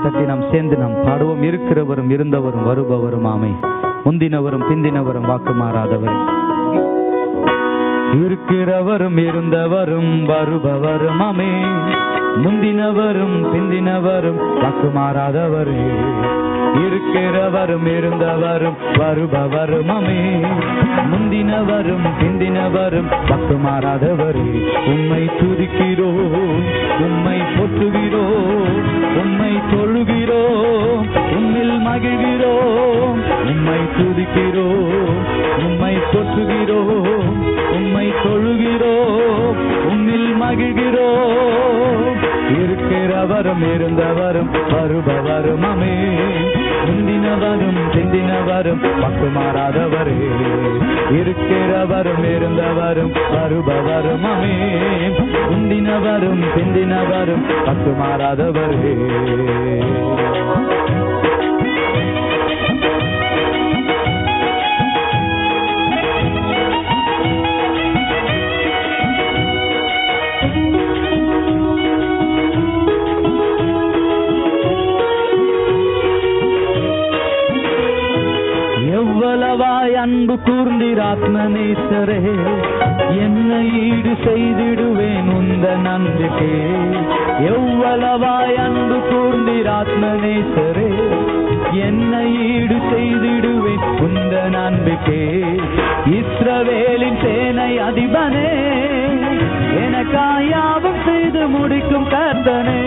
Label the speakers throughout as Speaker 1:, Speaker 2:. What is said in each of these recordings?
Speaker 1: தட்டி நாம் சேர்ந்து நாம் பாடுவோம் இருக்கிறவரும் இருந்தவரும் வருபவரும் ஆமை முந்தினவரும் பிந்தினவரும் வாக்கு மாறாதவரும் இருக்கிறவரும் இருந்தவரும் வருபவரும் ஆமே முந்தினவரும் பிந்தினவரும் வாக்கு மாறாதவரே இருக்கிறவரும் இருந்தவரும் வருபவரும் அமே முந்தினவரும் பிந்தினவரும் வாக்கு மாறாதவரே உம்மை துதிக்கிறோம் உம்மை போற்றுகிறோம் உம்மை தொழுகிறோம் உம்மில் மகிழ்கிறோம் உம்மை துதிக்கிறோம் உம்மை போற்றுகிறோம் உம்மை தொழுகிறோம் உம்மில் மகிழ்கிறோம் இருக்கிறவரும் இருந்தவரும் வருபவரும் அமே முந்தினவரும் பிந்தினவரும் பக்கு மாறாதவரே இருக்கிறவரும் இருந்தவரும் வருபவரும் அமே முந்தினவரும் பிந்தினவரும் பக்கு மாறாதவரே எவ்வளவாய் அன்பு கூர்ந்தீர் ஆத்மநேசரே என்னை ஈடு செய்திடுவேன் உந்த நன்றிக்கே எவ்வளவாய் அன்பு கூர்ந்தீர் ஆத்மநேசரே என்னை ஈடு செய்திடுவேன் உந்த நன்றிக்கே இஸ்ரவேலின் சேனை அதிபனே எனக்காயாவும் செய்து முடிக்கும் கர்த்தனே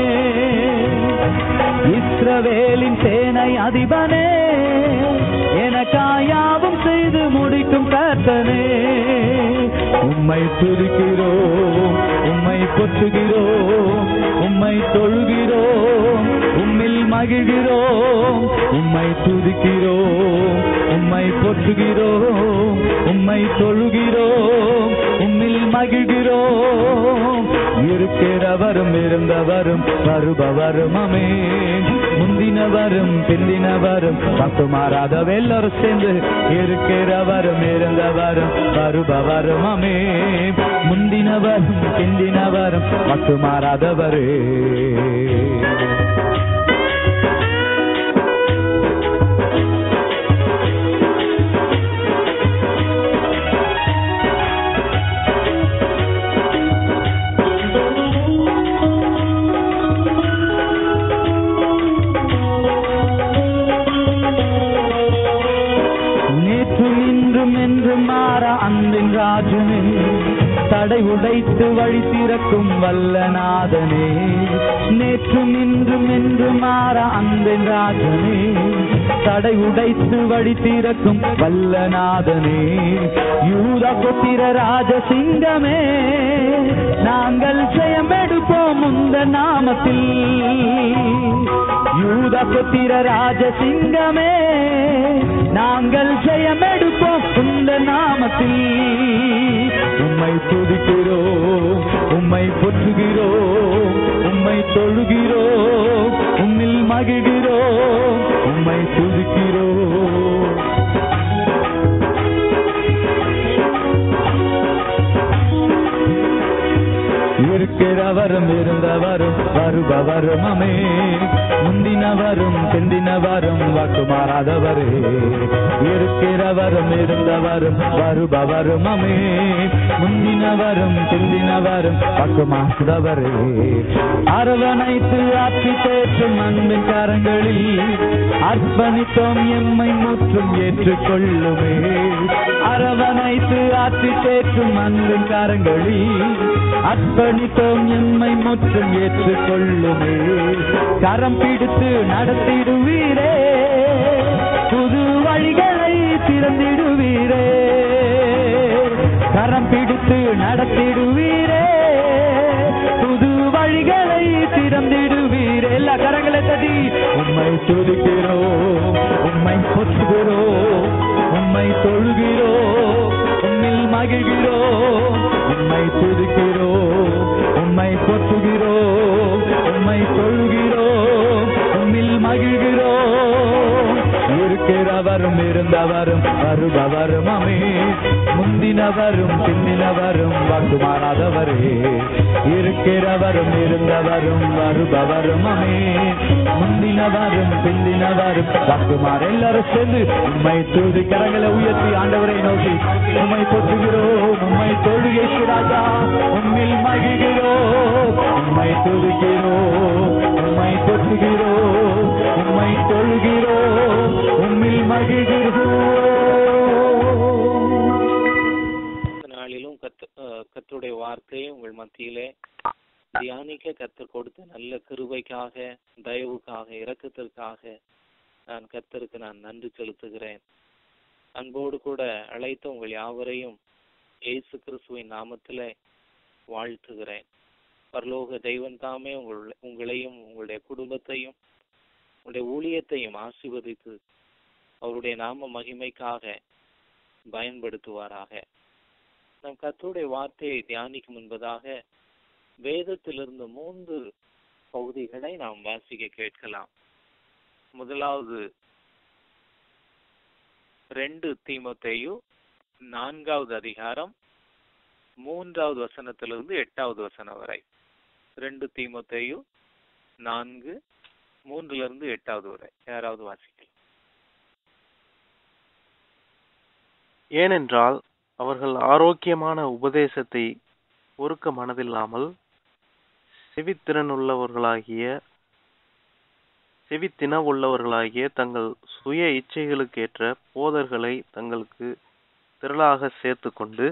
Speaker 1: இஸ்ரவேலின் சேனை அதிபனே எனக்காயாவும் செய்து முடிக்கும் கர்த்தனே உம்மை துதிக்கிறோம் உம்மை பொற்றுகிறோம் உம்மை தொழுகிறோம் உம்மில் மகிழ்கிறோம் உம்மை துதிக்கிறோம் உம்மை பொற்றுகிறோம் உம்மை தொழுகிறோம் உம்மில் மகிழ்கிறோம் இருக்கிறவரும் இருந்தவரும் வருபவரும் அமே முந்தினவரும் பிந்தினவரும் பத்து மாறாத எல்லாரும் சேர்ந்து இருக்கிறவரும் இருந்தவரும் வருபவரும் அமே முந்தினவரும் பிந்தினவரும் பத்து மாறாதவரே நேற்றும் இன்றும் என்றும் மாற அன்பின் ராஜனே தடை உடைத்து வழி திறக்கும் வல்லநாதனே நேற்றும் இன்றும் என்றும் மாற அன்பின் ராஜனே தடை உடைத்து வழி திறக்கும் வல்லநாதனே யூத புத்திர ராஜசிங்கமே நாங்கள் ஜெயமெடுப்போம் உந்த நாமத்தில் யூத புத்திர ராஜசிங்கமே நாங்கள் ஜெயமெடுப்போம் உந்த நாமத்தில் உம்மை துதிக்கிறோம் உம்மை பொற்றுகிறோம் உம்மை தொழுகிறோம் உம்மில் மகிழ்கிறோம் உம்மை துதிக்கிறோம் இருக்கிறவரும் இருந்தவரும் வருபவரும் அமே முந்தினவரும் பிந்தினவரும் வாக்கு மாறாதவரே இருக்கிறவரும் இருந்தவரும் வருபவரும் அமே முந்தினவரும் பிந்தினவரும் வாக்கு மாறாதவரே அரவணைத்து ஆட்சி தேற்றும் அன்பின் கரங்களில் அர்ப்பணித்தோம் எம்மை முற்றும் ஏற்றுக்கொள்ளுமே அரவணைத்து ஆட்சி தேற்றும் அன்பின் கரங்களில் அர்ப்பணித்தோம் எம்மை முற்றும் ஏற்றுக்கொள்ளுமே கரம் பிடித்து நடத்திடுவீரே புது வழிகளை திறந்திடுவீரே கரம் பிடித்து நடத்திடுவீரே புது வழிகளை திறந்திடுவீரே எல்லா கரங்களை தட்டி உம்மை துதிக்கிறோம் உம்மை பொற்றுகிறோம் உம்மை தொழுகிறோம் உம்மில் மகிழ்கிறோம் உம்மை துதிக்கிறோம் உம்மை பொற்றுகிறோம் உம்மை தொழுகிறோம் உம்மில் மகிழ்கிறோம் இருக்கிறவரும் இருந்த இருந்தவரும் வருபவரும் அமே முந்தினவரும் பிந்தினவரும் வாக்கு மாறாதவரே இருக்கிறவரும் இருந்தவரும் வருபவரும் அமே முந்தினவரும் பிந்தினவரும் வாக்கு மாற எல்லாரும் சேர்ந்து உண்மை தூது கரங்களை உயர்த்தி ஆண்டவரை நோக்கி உண்மை போற்றுகிறோம் உண்மை தொழுகைக்கு ராஜா உண்மையில் மகிழ்கிறோம் உண்மை துதிக்கிறோம் உண்மை போற்றுகிறோம் உண்மை தொழுகிறோம் உண்மையில் மகிழ்கிறோம்
Speaker 2: இந்த நாளிலும் கத்து அஹ் கர்த்தருடைய வார்த்தையை உங்கள் மத்தியிலே தியானிக்க கத்தர் கொடுத்த நல்ல கிருபைக்காக தயவுக்காக இரக்கத்திற்காக நான் கர்த்தருக்கு நான் நன்றி செலுத்துகிறேன் அன்போடு கூட அழைத்த உங்கள் யாவரையும் இயேசு கிறிஸ்துவின் நாமத்திலே வாழ்த்துகிறேன் பரலோக தெய்வம் தாமே உங்கள் உங்களையும் உங்களுடைய குடும்பத்தையும் உங்களுடைய ஊழியத்தையும் ஆசீர்வதித்து அவருடைய நாம மகிமைக்காக பயன்படுத்துவாராக நம் கர்த்தருடைய வார்த்தையை தியானிக்கும் என்பதாக வேதத்திலிருந்து மூன்று பகுதிகளை நாம் வாசிக்க கேட்கலாம் முதலாவது ரெண்டு தீமோத்தேயு நான்காவது அதிகாரம் மூன்றாவது வசனத்திலிருந்து எட்டாவது வசனம் வரை ரெண்டு தீமோத்தேயு நான்கு மூன்றுல இருந்து எட்டாவது வரை யாராவது வாசிக்கலாம்
Speaker 3: ஏனென்றால் அவர்கள் ஆரோக்கியமான உபதேசத்தை பொறுக்க மனதில்லாமல் செவித்திறனுள்ளவர்களாகிய செவித்தின உள்ளவர்களாகிய தங்கள் சுய இச்சைகளுக்கேற்ற போதர்களை தங்களுக்கு திரளாக சேர்த்துக்கொண்டு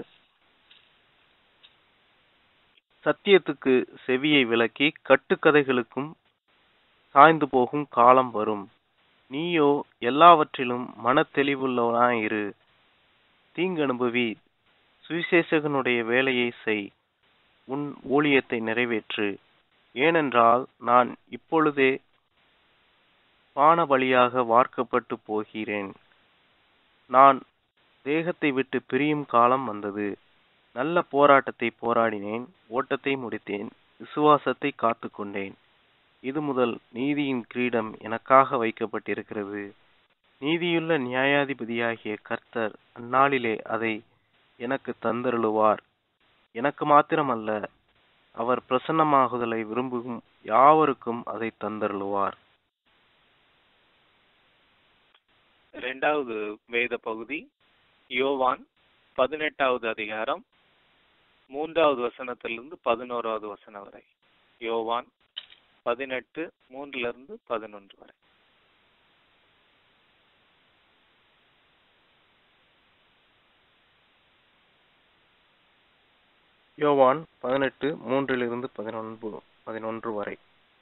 Speaker 3: சத்தியத்துக்கு செவியை விலக்கி கட்டுக்கதைகளுக்கும் சாய்ந்து போகும் காலம் வரும் நீயோ எல்லாவற்றிலும் மனத்தெளிவுள்ளவனாயிரு தீங்கனுபவி சுவிசேஷகனுடைய வேலையை செய் உன் ஊழியத்தை நிறைவேற்று ஏனென்றால் நான் இப்பொழுதே பான பலியாக வார்க்கப்பட்டு போகிறேன் நான் தேகத்தை விட்டு பிரியும் காலம் வந்தது நல்ல போராட்டத்தை போராடினேன் ஓட்டத்தை முடித்தேன் விசுவாசத்தை காத்துக்கொண்டேன் இது முதல் நீதியின் கிரீடம் எனக்காக வைக்கப்பட்டிருக்கிறது நீதியுள்ள நியாயாதிபதியாகிய கர்த்தர் அந்நாளிலே அதை எனக்கு தந்தருளுவார் எனக்கு மாத்திரமல்ல அவர் பிரசன்னமாகுதலை விரும்பும் யாவருக்கும் அதை தந்தருளுவார்
Speaker 2: இரண்டாவது வேத பகுதி யோவான் பதினெட்டாவது அதிகாரம் மூன்றாவது வசனத்திலிருந்து பதினோராவது வசனம் வரை யோவான் பதினெட்டு மூன்றுல இருந்து பதினொன்று வரை
Speaker 3: யோவான் பதினெட்டு மூன்றிலிருந்து பதினொன்று பதினொன்று வரை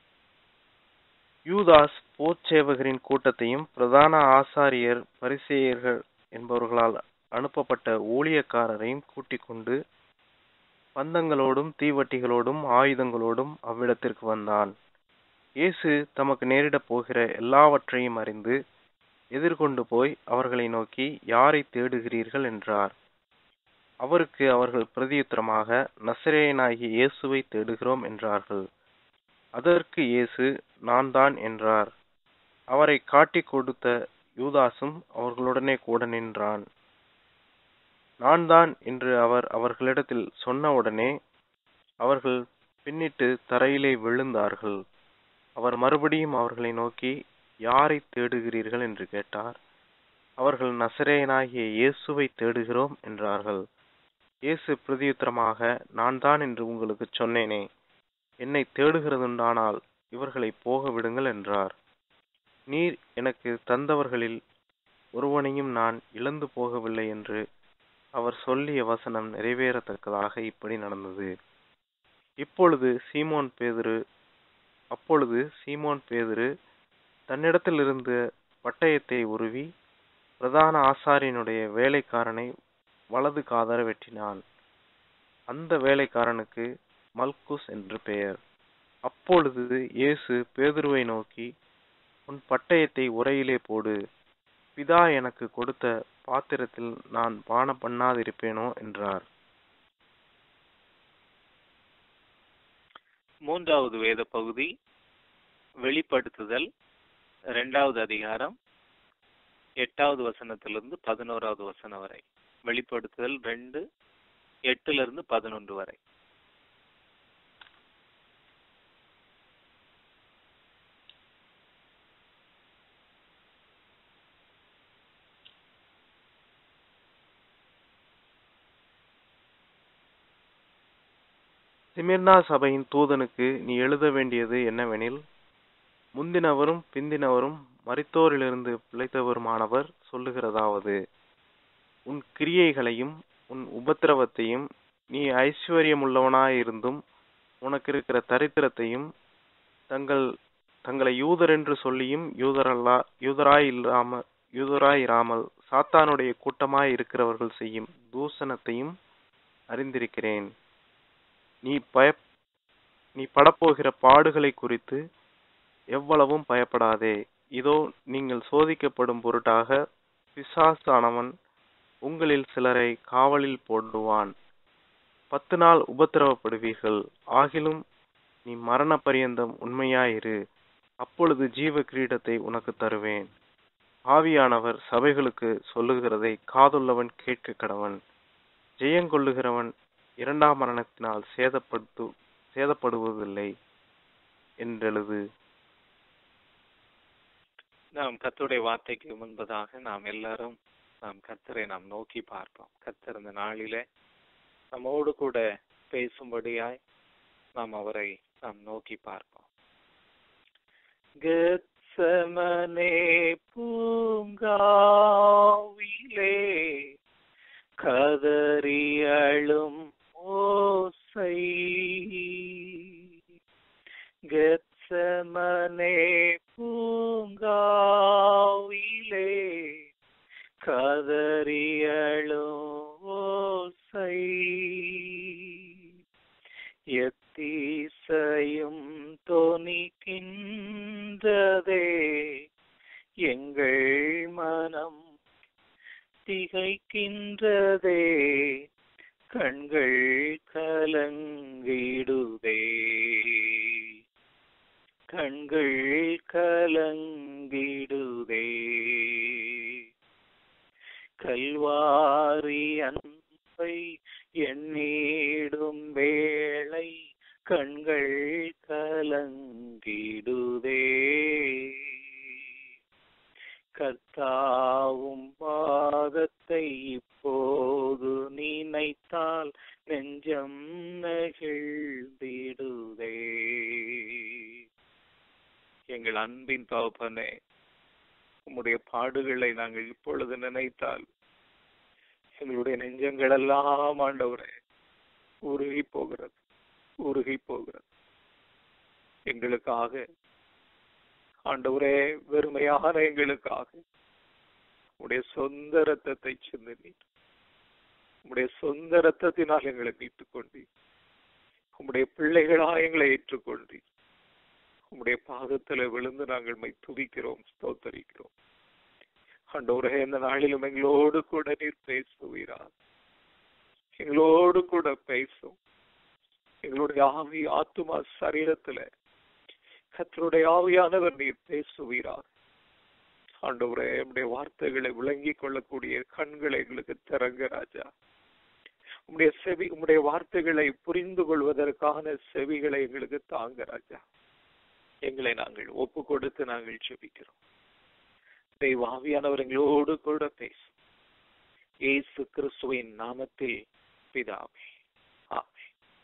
Speaker 3: யூதாஸ் போர்ச்சேவகரின் கூட்டத்தையும் பிரதான ஆசாரியர் பரிசேயர்கள் என்பவர்களால் அனுப்பப்பட்ட ஊழியக்காரரையும் கூட்டிக் கொண்டு பந்தங்களோடும் தீவட்டிகளோடும் ஆயுதங்களோடும் அவ்விடத்திற்கு வந்தான் இயேசு தமக்கு நேரிடப் போகிற எல்லாவற்றையும் அறிந்து எதிர்கொண்டு போய் அவர்களை நோக்கி யாரை தேடுகிறீர்கள் என்றார் அவருக்கு அவர்கள் பிரதியுத்தரமாக நசரேயனாகிய இயேசுவை தேடுகிறோம் என்றார்கள் அதற்கு இயேசு நான் தான் என்றார் அவரை காட்டிக் கொடுத்த யூதாசும் அவர்களுடனே கூட நின்றான் நான் தான் என்று அவர் அவர்களிடத்தில் சொன்னவுடனே அவர்கள் பின்னிட்டு தரையிலே விழுந்தார்கள் அவர் மறுபடியும் அவர்களை நோக்கி யாரை தேடுகிறீர்கள் என்று கேட்டார் அவர்கள் நசரேயனாகிய இயேசுவை தேடுகிறோம் என்றார்கள் இயேசு பிரதியுத்தரமாக நான் தான் என்று உங்களுக்கு சொன்னேனே என்னை தேடுகிறதுண்டானால் இவர்களை போக விடுங்கள் என்றார் நீர் எனக்கு தந்தவர்களில் ஒருவனையும் நான் இழந்து போகவில்லை என்று அவர் சொல்லிய வசனம் நிறைவேறத்தக்கதாக இப்படி நடந்தது இப்பொழுது சீமோன் பேதுரு அப்பொழுது சீமோன் பேதுரு தன்னிடத்திலிருந்து பட்டயத்தை உருவி பிரதான ஆசாரியனுடைய வேலைக்காரனை வலது காதர வெட்டினான் அந்த வேலைக்காரனுக்கு மல்குஸ் என்று பெயர் அப்பொழுது இயேசு பேதுருவை நோக்கி உன் பட்டயத்தை உரையிலே போடு பிதா எனக்கு கொடுத்த பாத்திரத்தில் நான் பானம் பண்ணாதிருப்பேனோ என்றார்
Speaker 2: மூன்றாவது வேத பகுதி வெளிப்படுத்துதல் இரண்டாவது அதிகாரம் எட்டாவது வசனத்திலிருந்து பதினோராவது வசனம் வரை வெளிப்படுத்துதல் ரெண்டு எட்டுல இருந்து பதினொன்று வரை
Speaker 3: சிமிர்னா சபையின் தூதனுக்கு நீ எழுத வேண்டியது என்னவெனில் முந்தினவரும் பிந்தினவரும் மரித்தோரிலிருந்து பிழைத்தவருமானவர் சொல்லுகிறதாவது உன் கிரியைகளையும் உன் உபத்திரவத்தையும் நீ ஐஸ்வர்யமுள்ளவனாயிருந்தும் உனக்கு இருக்கிற தரித்திரத்தையும் தங்கள் தங்களை யூதர் என்று சொல்லியும் யூதரல்லா யூதராய் இல்லாம யூதராயிராமல் சாத்தானுடைய கூட்டமாய் இருக்கிறவர்கள் செய்யும் தூசணத்தையும் அறிந்திருக்கிறேன் நீ பய நீ படப்போகிற பாடுகளை குறித்து எவ்வளவும் பயப்படாதே இதோ நீங்கள் சோதிக்கப்படும் பொருட்டாக பிசாசானவன் உங்களில் சிலரை காவலில் போடுவான் பத்து நாள் உபத்திரவப்படுவீர்கள் ஆகிலும் நீ மரண பரியந்தம் உண்மையாயிரு அப்பொழுது ஜீவ கிரீடத்தை உனக்கு தருவேன் ஆவியானவர் சபைகளுக்கு சொல்லுகிறதை காதுள்ளவன் கேட்க கடவன் ஜெயங்கொள்ளுகிறவன் இரண்டாம் மரணத்தினால் சேதப்படுத்து சேதப்படுவதில்லை என்றெழுது
Speaker 2: நாம் கர்த்தருடைய வார்த்தைக்கு முன்பதாக நாம் எல்லாரும் நாம் கர்த்தரை நாம் நோக்கி பார்ப்போம் கர்த்தர் இந்த நாளிலே நம்மோடு கூட பேசும்படியாய் நாம் அவரை நாம் நோக்கி பார்ப்போம் கெத்சமனே பூங்காவிலே கதறி அழும் ஓசை கெத்சமனே பூங்காவிலே கதறி அழும் ஓசை எத்தீசையும் தொனிக்கின்றதே எங்கள் மனம் திகைக்கின்றதே கண்கள் கலங்கிடுதே கண்கள் கலங்கிடுதே கல்வாரி அன்பை எண்ணிடும் வேளை கண்கள் கலங்கிடுதே கர்த்தாவும் பாதத்தை இப்போது நினைத்தால் நெஞ்சம் நெகிழ்ந்திடுதே எங்கள் அன்பின் தகப்பனே உம்முடைய பாடுகளை நாங்கள் இப்பொழுது நினைத்தால் எங்களுடைய நெஞ்சங்கள் எல்லாம் ஆண்டவரே உருகி போகிறது உருகி போகிறது எங்களுக்காக ஆண்டவரே வெறுமையான எங்களுக்காக உடைய சொந்த ரத்தத்தை சிந்தினீர் உம்முடைய சொந்த ரத்தத்தினால் எங்களை மீட்டுக் கொண்டீர் உம்முடைய பிள்ளைகளா எங்களை ஏற்றுக்கொண்டீர் உம்முடைய பாதத்துல விழுந்து நாங்கள் மை துதிக்கிறோம் ஸ்தோத்தரிக்கிறோம் ஆண்டவரே இந்த நாளிலும் எங்களோடு கூட நீர் பேசுவீரா எங்களோடு கூட பேசும் எங்களுடைய ஆவி ஆத்துமா சரீரத்துல கத்தருடைய ஆவியானவர் நீர் பேசுவீரார் ஆண்டவரே உடைய வார்த்தைகளை விளங்கிக் கொள்ளக்கூடிய கண்களை எங்களுக்கு திறங்க ராஜா உம்முடைய செவி உம்முடைய வார்த்தைகளை புரிந்து கொள்வதற்கான செவிகளை எங்களுக்கு தாங்க ராஜா எங்களை நாங்கள் ஒப்பு கொடுத்து நாங்கள் செபிக்கிறோம் தெய்வ ஆவியானவர் எங்களோடு கூட பேசும் இயேசு கிறிஸ்துவின் நாமத்தில் பிதாவே ஆமே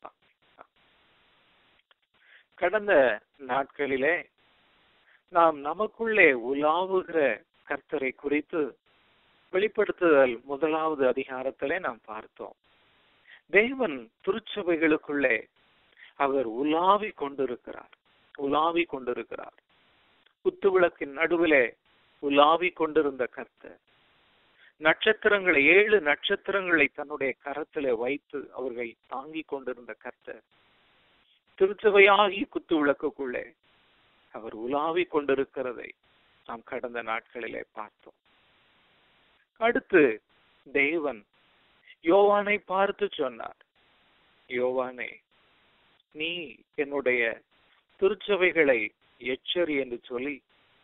Speaker 2: கடந்த நாட்களிலே நாம் நமக்குள்ளே உலாவுகிற கர்த்தரை குறித்து வெளிப்படுத்துதல் முதலாவது அதிகாரத்திலே நாம் பார்த்தோம் தேவன் திருச்சபைகளுக்குள்ளே அவர் உலாவி கொண்டிருக்கிறார் உலாவி கொண்டிருக்கிறார் குத்துவிளக்கின் நடுவிலே உலாவி கொண்டிருந்த கர்த்தர் நட்சத்திரங்களை ஏழு நட்சத்திரங்களை தன்னுடைய கரத்திலே வைத்து அவர்களை தாங்கிக் கொண்டிருந்த கர்த்தர் திருச்சபையாகி குத்து விளக்குக்குள்ளே அவர் உலாவி கொண்டிருக்கிறதை நாம் கடந்த நாட்களிலே பார்த்தோம் அடுத்து தேவன் யோவானை பார்த்து சொன்னார் யோவானே நீ என்னுடைய திருச்சபைகளை எச்சரி என்று சொல்லி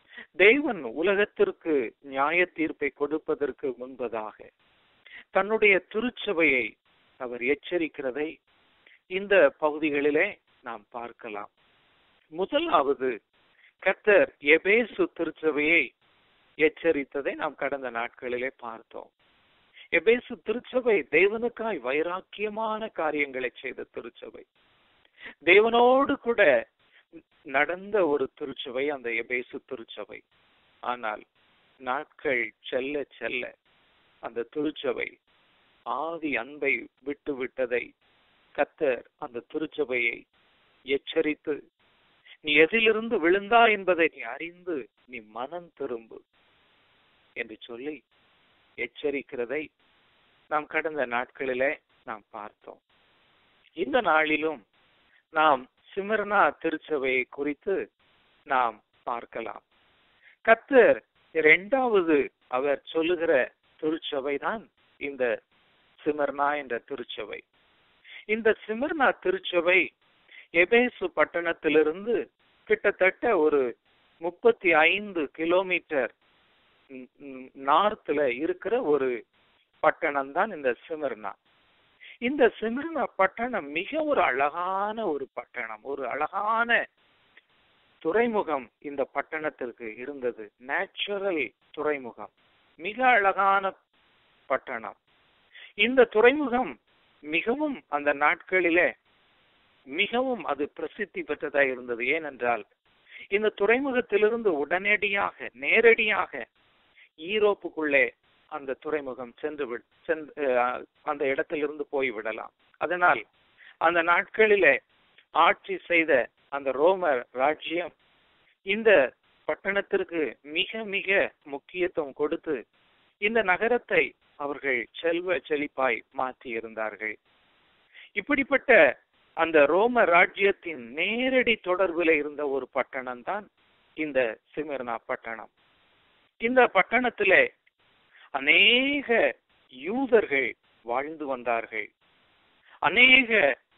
Speaker 2: தேவன் உலகத்திற்கு நியாய தீர்ப்பை கொடுப்பதற்கு முன்பதாக தன்னுடைய திருச்சபையை அவர் எச்சரிக்கிறதை இந்த பகுதிகளிலே நாம் பார்க்கலாம் முதலாவது கர்த்தர் எபேசு திருச்சபையை எச்சரித்ததை நாம் கடந்த நாட்களிலே பார்த்தோம் எபேசு திருச்சபை தேவனுக்காய் வைராக்கியமான காரியங்களை செய்த திருச்சபை தேவனோடு கூட நடந்த ஒரு திருச்சபை அந்த எபேசு திருச்சபை ஆனால் நாட்கள் செல்ல செல்ல அந்த திருச்சபை ஆதி அன்பை விட்டு விட்டதை கத்தர் அந்த திருச்சபையை எச்சரித்து நீ எதிலிருந்து விழுந்தா என்பதை நீ அறிந்து நீ மனம் திரும்பு என்று சொல்லி எச்சரிக்கிறதை நாம் கடந்த நாட்களிலே நாம் பார்த்தோம் இந்த நாளிலும் நாம் சிமர்னா திருச்சபையை குறித்து நாம் பார்க்கலாம் கத்தர் இரண்டாவது அவர் சொல்லுகிற திருச்சபை தான் இந்த சிமர்னா என்ற திருச்சபை இந்த சிமர்னா திருச்சபை எபேசு பட்டணத்திலிருந்து கிட்டத்தட்ட ஒரு முப்பத்தி ஐந்து கிலோமீட்டர் நார்த்ல இருக்கிற ஒரு பட்டணம் தான் இந்த சிமர்னா இந்த சிமிர்னா பட்டணம் மிக ஒரு அழகான ஒரு பட்டணம் ஒரு அழகான துறைமுகம் இந்த பட்டணத்திற்கு இருந்தது நேச்சுரல் துறைமுகம் மிக அழகான பட்டணம் இந்த துறைமுகம் மிகவும் அந்த நாட்களிலே மிகவும் அது பிரசித்தி பெற்றதா இருந்தது ஏனென்றால் இந்த துறைமுகத்திலிருந்து உடனடியாக நேரடியாக ஈரோப்புக்குள்ளே அந்த துறைமுகம் சென்று விட் சென்று அந்த இடத்திலிருந்து போய்விடலாம் அதனால் அந்த நாட்களிலே ஆட்சி செய்த அந்த ரோமர் ராஜ்யம் இந்த பட்டணத்திற்கு மிக மிக முக்கியத்துவம் கொடுத்து இந்த நகரத்தை அவர்கள் செல்வ செழிப்பாய் மாற்றி இருந்தார்கள் இப்படிப்பட்ட அந்த ரோம ராஜ்யத்தின் நேரடி தொடர்பில் இருந்த ஒரு பட்டணம் தான் இந்த சிமிர்னா பட்டணம் இந்த பட்டணத்திலே அநேக யூதர்கள் வாழ்ந்து வந்தார்கள் அநேக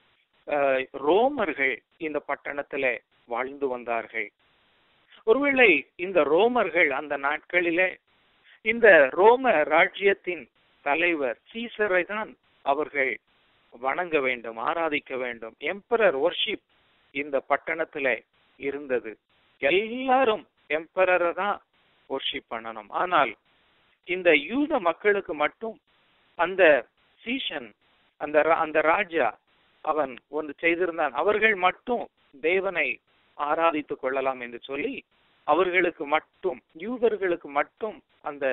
Speaker 2: ரோமர்கள் இந்த பட்டணத்திலே வாழ்ந்து வந்தார்கள் ஒருவேளை இந்த ரோமர்கள் அந்த நாட்களிலே இந்த ரோம ராஜ்யத்தின் தலைவர் சீசரை தான் அவர்கள் வணங்க வேண்டும் ஆராதிக்க வேண்டும் எம்பரர் ஒர்ஷிப் இந்த பட்டணத்திலே இருந்தது எல்லாரும் எம்பரரை தான் ஒர்ஷிப் பண்ணணும் ஆனால் இந்த யூத மக்களுக்கு மட்டும் அந்த சீஷன் அந்த அந்த ராஜா அவன் ஒன்று செய்திருந்தான் அவர்கள் மட்டும் தேவனை ஆராதித்துக் கொள்ளலாம் என்று சொல்லி அவர்களுக்கு மட்டும் யூதர்களுக்கு மட்டும் அந்த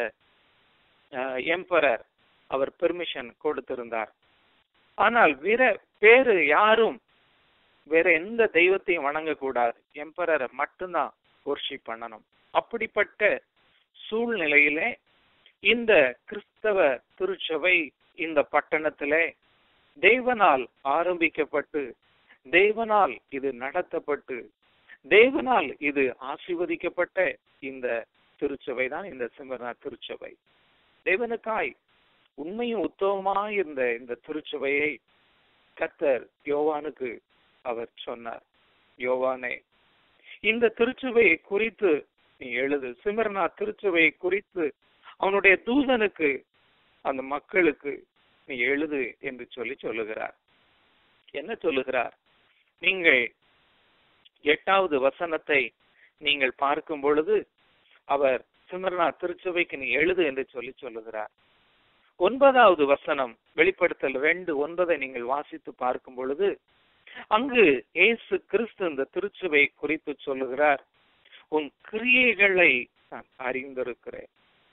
Speaker 2: எம்பரர் அவர் பெர்மிஷன் கொடுத்திருந்தார் ஆனால் வேற வேறு யாரும் வேற எந்த தெய்வத்தையும் வணங்கக்கூடாது எம்பரரை மட்டும்தான் ஒர்ஷிப் பண்ணணும் அப்படிப்பட்ட சூழ்நிலையிலே இந்த கிறிஸ்தவ திருச்சபை இந்த பட்டணத்திலே தேவனால் ஆரம்பிக்கப்பட்டு தேவனால் இது நடத்தப்பட்டு தேவனால் இது ஆசீர்வதிக்கப்பட்ட இந்த திருச்சபை தான் இந்த சிம்மர்னா திருச்சபை தேவனுக்காய் உண்மையும் உத்தமமாய் இருந்த இந்த திருச்சபையை கத்தர் யோவானுக்கு அவர் சொன்னார் யோவானே இந்த திருச்சபையை குறித்து நீ எழுது சிமர்னா திருச்சபையை குறித்து அவனுடைய தூதனுக்கு அந்த மக்களுக்கு நீ எழுது என்று சொல்லி சொல்லுகிறார் என்ன சொல்லுகிறார் நீங்கள் எட்டாவது வசனத்தை நீங்கள் பார்க்கும் பொழுது அவர் சிமர்னா திருச்சபைக்கு நீ எழுது என்று சொல்லி சொல்லுகிறார் ஒன்பதாவது வசனம் வெளிப்படுத்தல் ரெண்டு ஒன்பதை நீங்கள் வாசித்து பார்க்கும் பொழுது அங்கு இயேசு கிறிஸ்து இந்த திருச்சபை குறித்து சொல்லுகிறார் உன் கிரியைகளை நான் அறிந்திருக்கிறேன்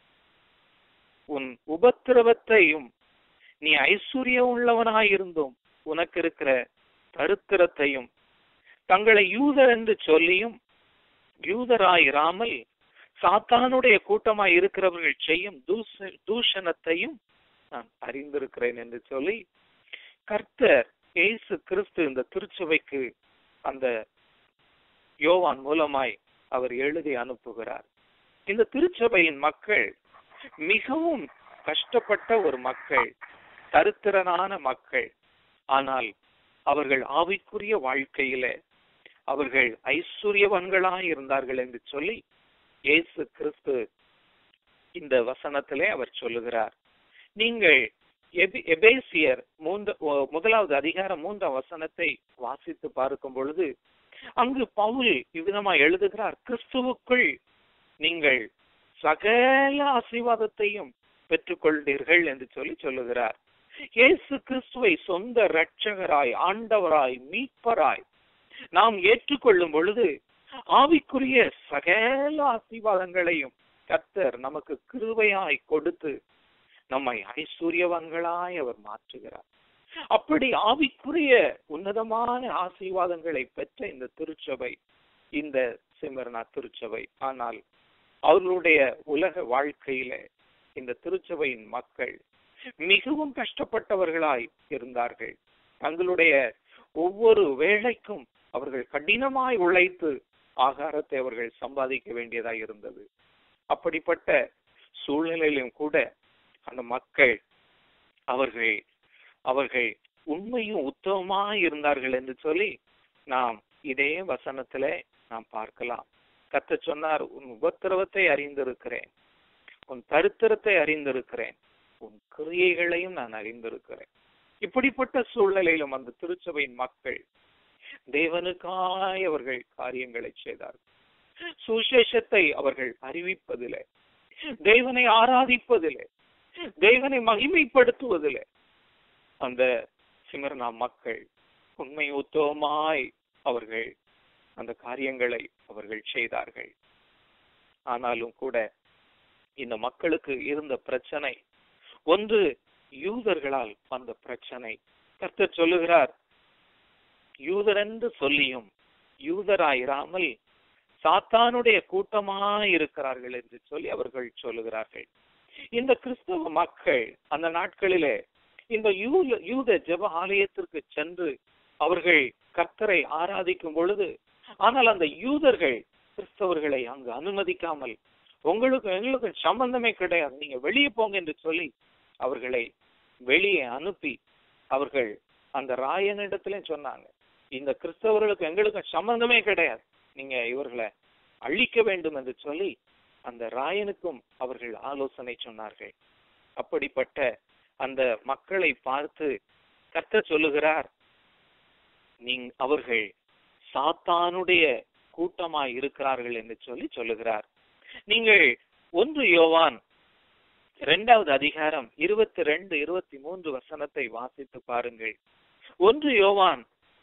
Speaker 2: உன் உபத்திரவத்தையும் நீ ஐஸ்வர்யம் உள்ளவனாயிருந்தும் உனக்கு இருக்கிற தருத்திரத்தையும் தங்களை யூதர் என்று சொல்லியும் யூதராயிராமல் சாத்தானுடைய கூட்டமாய் இருக்கிறவர்கள் செய்யும் தூஷ தூஷணத்தையும் நான் அறிந்திருக்கிறேன் என்று சொல்லி கர்த்தர் இயேசு கிறிஸ்து இந்த திருச்சபைக்கு அந்த யோவான் மூலமாய் அவர் எழுதி அனுப்புகிறார் இந்த திருச்சபையின் மக்கள் மிகவும் கஷ்டப்பட்ட ஒரு மக்கள் தருத்திரனான மக்கள் ஆனால் அவர்கள் ஆவிக்குரிய வாழ்க்கையில அவர்கள் ஐஸ்வர்யவன்களாய் இருந்தார்கள் என்று சொல்லி இயேசு கிறிஸ்து இந்த வசனத்திலே அவர் சொல்லுகிறார் நீங்கள் எபி- எபேசியர் மூன்று ஒ- முதலாவது அதிகாரம் மூன்றாம் வசனத்தை வாசித்து பார்க்கும் பொழுது அங்கு பவுல் இவ்விதமா எழுதுகிறார் கிறிஸ்துவுக்குள் நீங்கள் சகல ஆசீர்வாதத்தையும் பெற்றுக்கொள்வீர்கள் என்று சொல்லி சொல்லுகிறார் இயேசு கிறிஸ்துவை சொந்த இரட்சகராய் ஆண்டவராய் மீட்பராய் நாம் ஏற்றுக்கொள்ளும் பொழுது ஆவிக்குரிய சகல ஆசீர்வாதங்களையும் கர்த்தர் நமக்கு கிருபையாய் கொடுத்து நம்மை ஐஸ்வர்யவான்களாய் அவர் மாற்றுகிறார் அப்படி ஆவிக்குரிய உன்னதமான ஆசீர்வாதங்களை பெற்ற இந்த திருச்சபை இந்த சிமர்னா திருச்சபை ஆனால் அவர்களுடைய உலக வாழ்க்கையில இந்த திருச்சபையின் மக்கள் மிகவும் கஷ்டப்பட்டவர்களாய் இருந்தார்கள் தங்களுடைய ஒவ்வொரு வேலைக்கும் அவர்கள் கடினமாய் உழைத்து ஆகாரத்தை அவர்கள் சம்பாதிக்க வேண்டியதாய் இருந்தது அப்படிப்பட்ட சூழ்நிலையிலும் கூட அந்த மக்கள் அவர்கள் அவர்கள் உண்மையும் உத்தமமாய் இருந்தார்கள் என்று சொல்லி நாம் இதே வசனத்திலே நாம் பார்க்கலாம் கத்த சொன்னார் உன் உபத்திரவத்தை அறிந்திருக்கிறேன் உன் தரித்திரத்தை அறிந்திருக்கிறேன் உன் கிரியைகளையும் நான் அறிந்திருக்கிறேன் இப்படிப்பட்ட சூழ்நிலையிலும் அந்த திருச்சபையின் மக்கள் தேவனுக்காய் அவர்கள் காரியங்களை செய்தார்கள் சுசேஷத்தை அவர்கள் அறிவிப்பதிலே தேவனை ஆராதிப்பதிலே தேவனை மகிமைப்படுத்துவதிலே அந்த சிமர்னா மக்கள் உண்மை உத்தவமாய் அவர்கள் அந்த காரியங்களை அவர்கள் செய்தார்கள் ஆனாலும் கூட இந்த மக்களுக்கு இருந்த பிரச்சனை ஒன்று யூதர்களால் வந்த பிரச்சனை கர்த்தர் சொல்லுகிறார் யூதர் என்று சொல்லியும் யூதராயிராமல் சாத்தானுடைய கூட்டமாய் இருக்கிறார்கள் என்று சொல்லி அவர்கள் சொல்லுகிறார்கள் இந்த கிறிஸ்தவ மக்கள் அந்த நாட்களிலே இந்த யூத யூத ஜெப ஆலயத்திற்கு சென்று அவர்கள் கர்த்தரை ஆராதிக்கும் பொழுது ஆனால் அந்த யூதர்கள் கிறிஸ்தவர்களை அங்கு அனுமதிக்காமல் உங்களுக்கு எங்களுக்கு சம்பந்தமே கிடையாது நீங்க வெளியே போங்க என்று சொல்லி அவர்களை வெளியே அனுப்பி அவர்கள் அந்த ராயனிடத்திலே சொன்னாங்க இந்த கிறிஸ்தவர்களுக்கு எங்களுக்கு சம்பந்தமே கிடையாது நீங்க இவர்களை அழிக்க வேண்டும் என்று சொல்லி அந்த ராயனுக்கும் அவர்கள் ஆலோசனை சொன்னார்கள் அப்படிப்பட்ட அந்த மக்களை பார்த்து கர்த்தர் சொல்லுகிறார் நீங் அவர்கள் சாத்தானுடைய கூட்டமாய் இருக்கிறார்கள் என்று சொல்லி சொல்லுகிறார் நீங்கள் ஒன்று யோவான் இரண்டாவது அதிகாரம் இருபத்தி ரெண்டு இருபத்தி மூன்று வசனத்தை வாசித்து பாருங்கள் ஒன்று யோவான்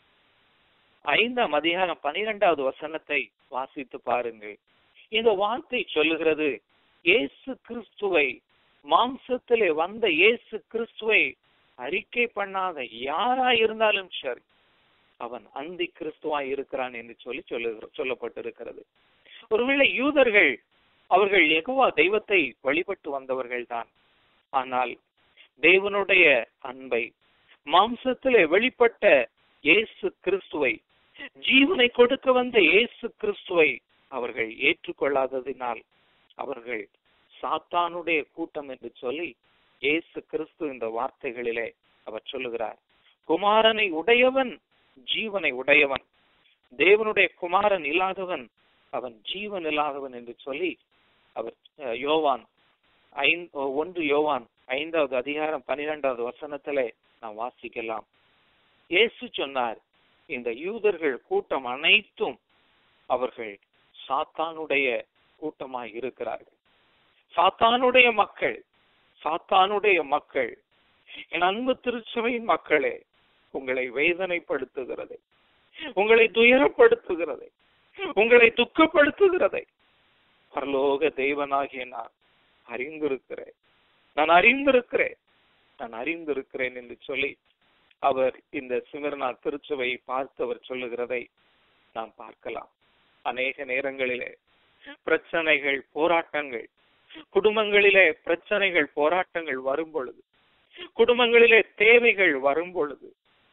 Speaker 2: ஐந்தாம் அதிகாரம் பனிரெண்டாவது வசனத்தை வாசித்து பாருங்கள் இந்த வார்த்தை சொல்லுகிறது இயேசு கிறிஸ்துவை மாம்சத்திலே வந்த இயேசு கிறிஸ்துவை அறிக்கை பண்ணாத யாரா இருந்தாலும் சரி அவன் அந்தி கிறிஸ்துவாய் இருக்கிறான் என்று சொல்லி சொல்லு சொல்லப்பட்டிருக்கிறது ஒருவேளை யூதர்கள் அவர்கள் எகுவா தெய்வத்தை வழிபட்டு வந்தவர்கள் தான் ஆனால் தேவனுடைய அன்பை மாம்சத்திலே வெளிப்பட்ட இயேசு கிறிஸ்துவை ஜீவனை கொடுக்க வந்த இயேசு கிறிஸ்துவை அவர்கள் ஏற்றுக்கொள்ளாததினால் அவர்கள் சாத்தானுடைய கூட்டம் என்று சொல்லி இயேசு கிறிஸ்து இந்த வார்த்தைகளிலே அவர் சொல்லுகிறார் குமாரனை உடையவன் ஜீவனை உடையவன் தேவனுடைய குமாரன் இல்லாதவன் அவன் ஜீவன் இல்லாதவன் என்று சொல்லி அவர் அஹ், யோவான் ஐந் ஒன்று யோவான் ஐந்தாவது அதிகாரம் பன்னிரெண்டாவது வசனத்திலே நாம் வாசிக்கலாம் இயேசு சொன்னார் இந்த யூதர்கள் கூட்டம் அனைத்தும் அவர்கள் சாத்தானுடைய கூட்டமாய் இருக்கிறார்கள் சாத்தானுடைய மக்கள் சாத்தானுடைய மக்கள் என் அன்பு திருச்சபையின் மக்களே உங்களை வேதனைப்படுத்துகிறது உங்களை துயரப்படுத்துகிறது உங்களை துக்கப்படுத்துகிறதை பரலோக தெய்வனாகிய நான் அறிந்திருக்கிறேன் நான் அறிந்திருக்கிறேன் நான் அறிந்திருக்கிறேன் என்று சொல்லி அவர் இந்த சிமர்னா திருச்சபையை பார்த்து அவர் சொல்லுகிறதை நாம் பார்க்கலாம் அநேக நேரங்களிலே பிரச்சனைகள் போராட்டங்கள் குடும்பங்களிலே பிரச்சனைகள் போராட்டங்கள் வரும் பொழுது குடும்பங்களிலே தேவைகள் வரும் பொழுது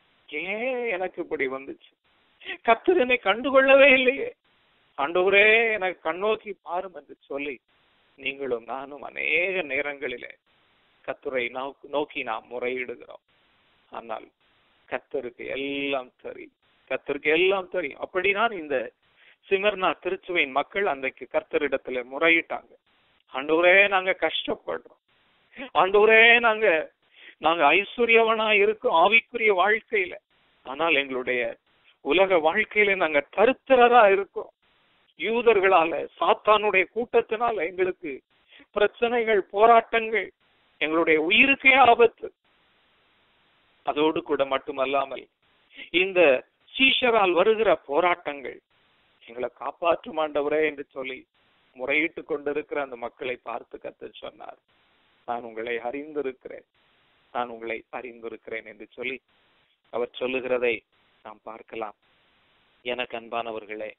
Speaker 2: ஏன் எனக்கு இப்படி வந்துச்சு கர்த்தர் என்னை கண்டுகொள்ளவே இல்லையே ஆண்டவரே எனக்கு கண்ணோக்கி பாரும் என்று சொல்லி நீங்களும் நானும் அநேக நேரங்களிலே கர்த்தரை நோக்- நோக்கி நாம் முறையிடுகிறோம் ஆனால் கர்த்தருக்கு எல்லாம் தெரியும் கர்த்தருக்கு எல்லாம் தெரியும் அப்படிதான் இந்த சிமர்னா திருச்சுவையின் மக்கள் அன்றைக்கு கர்த்தரிடத்துல முறையிட்டாங்க ஆண்டவரே நாங்க கஷ்டப்படுறோம் ஆண்டவரே நாங்க நாங்க ஐஸ்வர்யவனா இருக்கோம் ஆவிக்குரிய வாழ்க்கையில ஆனால் எங்களுடைய உலக வாழ்க்கையில நாங்க தருத்திரரா இருக்கோம் யூதர்களால சாத்தானுடைய கூட்டத்தினால எங்களுக்கு பிரச்சனைகள் போராட்டங்கள் எங்களுடைய உயிருக்கே ஆபத்து அதோடு கூட மட்டுமல்லாமல் இந்த சீஷரால் வருகிற போராட்டங்கள் எங்களை காப்பாற்றும் ஆண்டவரே என்று சொல்லி முறையிட்டு கொண்டிருக்கிற அந்த மக்களை பார்த்து கத்து சொன்னார் நான் உங்களை அறிந்திருக்கிறேன் நான் உங்களை அறிந்திருக்கிறேன் என்று சொல்லி அவர் சொல்லுகிறதை நாம் பார்க்கலாம் எனக்கு அன்பானவர்களே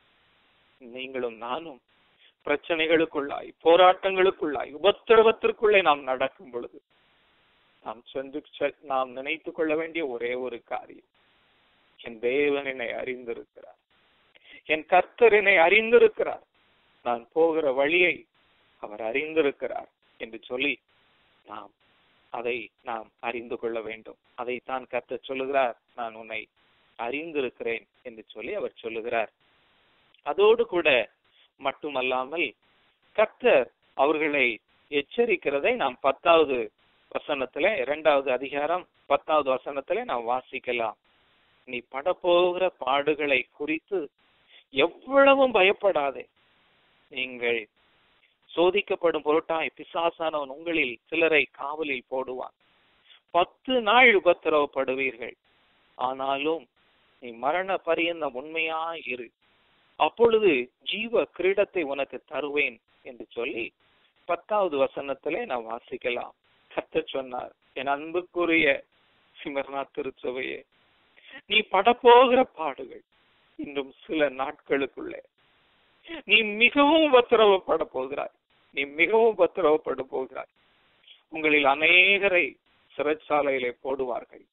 Speaker 2: நீங்களும் நானும் பிரச்சனைகளுக்குள்ளாய் போராட்டங்களுக்குள்ளாய் உபத்திரவத்திற்குள்ளே நாம் நடக்கும் பொழுது நாம் சென்று செ- நாம் நினைத்துக் கொள்ள வேண்டிய ஒரே ஒரு காரியம் என் தேவன் என்னை அறிந்திருக்கிறார் என் கர்த்தர் என்னை அறிந்திருக்கிறார் நான் போகிற வழியை அவர் அறிந்திருக்கிறார் என்று சொல்லி நாம் அதை நாம் அறிந்து கொள்ள வேண்டும் அதைத்தான் கர்த்தர் சொல்லுகிறார் நான் உன்னை அறிந்திருக்கிறேன் என்று சொல்லி அவர் சொல்லுகிறார் அதோடு கூட மட்டுமல்லாமல் கர்த்தர் அவர்களை எச்சரிக்கிறதை நாம் பத்தாவது வசனத்துல இரண்டாவது அதிகாரம் பத்தாவது வசனத்துல நாம் வாசிக்கலாம் நீ படப்போகிற பாடுகளை குறித்து எவ்வளவும் பயப்படாதே நீங்கள் சோதிக்கப்படும் பொருட்டாய் பிசாசானவன் உங்களில் சிலரை காவலில் போடுவான் பத்து நாள் உபத்திரவப்படுவீர்கள் ஆனாலும் நீ மரண பரியந்தம் உண்மையாய் இரு அப்பொழுது ஜீவ கிரீடத்தை உனக்கு தருவேன் என்று சொல்லி பத்தாவது வசனத்திலே நான் வாசிக்கலாம் கர்த்தர் சொன்னார் என் அன்புக்குரிய சிமர்னா திருச்சபையே நீ படப்போகிற பாடுகள் இன்னும் சில நாட்களுக்குள்ளே நீ மிகவும் உபத்திரவப்பட போகிறாய் நீ மிகவும் உபத்திரவப்பட போகிறாய் உங்களில் அநேகரை சிறைச்சாலையிலே போடுவார்கள்